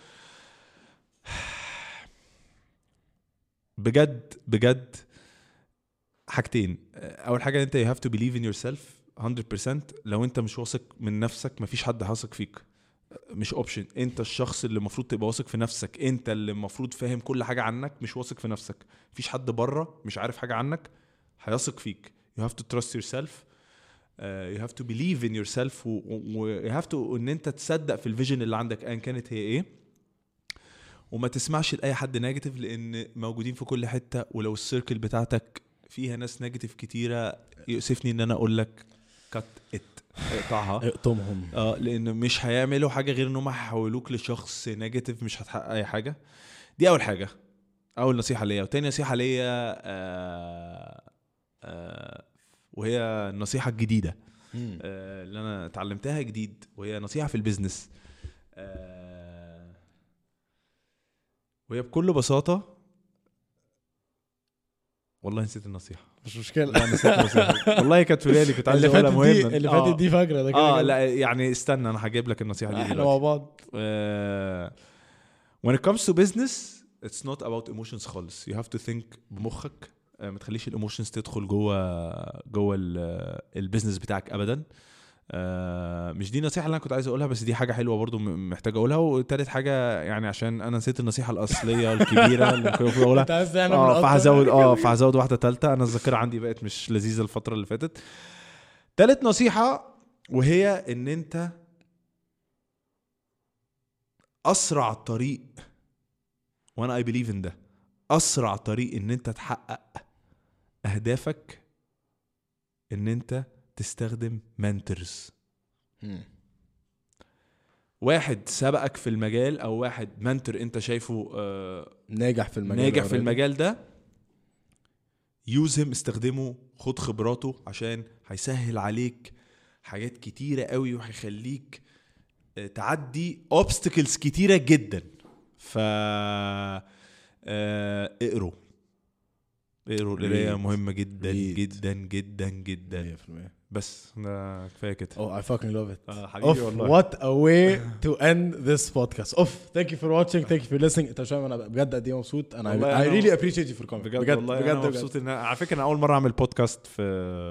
بجد بجد حاجتين اول حاجه انت you have to believe in yourself 100% لو انت مش واثق من نفسك مفيش حد هيثق فيك مش اوبشن انت الشخص اللي المفروض تبقى واثق في نفسك انت اللي المفروض فاهم كل حاجه عنك مش واثق في نفسك مفيش حد بره مش عارف حاجه عنك هيثق فيك you have to trust yourself uh, you have to believe in yourself و, و you have to ان انت تصدق في الفيجن اللي عندك ايا كانت هي ايه وما تسمعش لاي حد نيجاتيف لان موجودين في كل حته ولو السيركل بتاعتك فيها ناس نيجاتيف كتيره يؤسفني ان انا اقول لك كات ات اقطعها اقطمهم اه لان مش هيعملوا حاجه غير ان هم هيحولوك لشخص نيجاتيف مش هتحقق اي حاجه دي اول حاجه اول نصيحه ليا وتاني نصيحه ليا آه آه وهي النصيحه الجديده آه اللي انا اتعلمتها جديد وهي نصيحه في البيزنس آه وهي بكل بساطه والله نسيت النصيحه مش مشكله والله نسيت النصيحه والله كانت في بالي كنت عايز اللي اقولها فاتت دي مهمه اللي آه. فاتت دي فاكره ده كده اه كده. لا يعني استنى انا هجيب لك النصيحه دي احنا دلوقتي مع بعض uh, when it comes to business it's not about emotions خالص you have to think بمخك uh, ما تخليش الايموشنز تدخل جوه جوه ال- البيزنس بتاعك ابدا uh, مش دي النصيحه اللي انا كنت عايز اقولها بس دي حاجه حلوه برضو م- محتاج اقولها وتالت حاجه يعني عشان انا نسيت النصيحه الاصليه والكبيره اللي كنت المفروض اقولها انت عايز تعمل اه من فهزود أكتر؟ اه فهزود واحده ثالثه انا الذاكره عندي بقت مش لذيذه الفتره اللي فاتت تالت نصيحه وهي ان انت اسرع طريق وانا اي بليف ان ده اسرع طريق ان انت تحقق اهدافك ان انت تستخدم منتورز مم. واحد سبقك في المجال او واحد منتور انت شايفه آه ناجح في المجال ناجح في already. المجال ده يوزهم استخدمه خد خبراته عشان هيسهل عليك حاجات كتيرة قوي وهيخليك آه، تعدي اوبستكلز كتيرة جدا ف آه، اقروا اقروا القراية Read. مهمة جدا Read. جدا جدا جدا 100% بس ده كفاية كده Oh, I fucking love it. اه حبيبي Off, والله what a way to end this podcast. Off, thank you for watching, thank you for listening. انت مش فاهم انا بجد قد ايه مبسوط. انا والله I أنا- really appreciate you for coming. بجد, بجد والله بجد انا بجد. مبسوط ان على فكرة انا اول مرة اعمل بودكاست في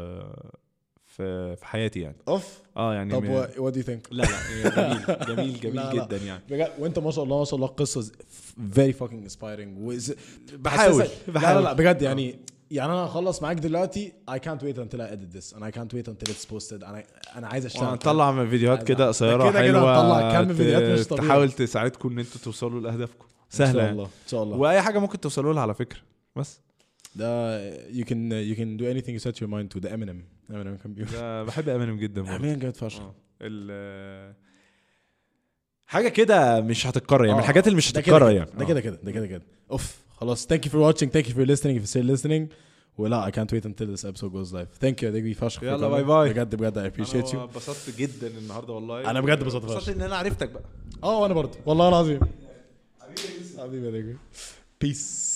في في حياتي يعني اوف اه يعني طب م- what, what do you think? لا لا جميل جميل جميل لا، لا. جدا يعني بجد وانت ما شاء الله ما شاء الله قصه very fucking inspiring وز... بحاول حسسك- لا لا بحاول لا بجد يعني يعني انا هخلص معاك دلوقتي I can't wait until I edit this and I can't wait until it's posted انا انا عايز اشتغل هنطلع فيديوهات عايز كده أعمل. قصيره كده كده حلوه هنطلع كم ت- فيديوهات مش طبيعي. تحاول تساعدكم ان انتوا توصلوا لاهدافكم ان سهله شاء يعني. الله ان شاء الله واي حاجه ممكن توصلوا لها على فكره بس ده you can you can do anything you set your mind to the Eminem Eminem can be ده بحب امينيم جدا برضه Eminem جامد فشخ آه. ال حاجه كده مش هتتكرر يعني من آه. الحاجات اللي مش ده كده هتتكرر كده. يعني ده كده كده ده كده كده اوف خلاص thank you for watching thank you for listening if you're still listening ولا I can't wait until this episode goes live thank you يا ديجي فشخ for يلا coming. باي باي. بجد بجد I appreciate انا you اتبسطت جدا النهارده والله أنا بجد اتبسطت فشخ. اتبسطت ان انا عرفتك بقى اه وانا برضه والله العظيم حبيبي يا ديجي peace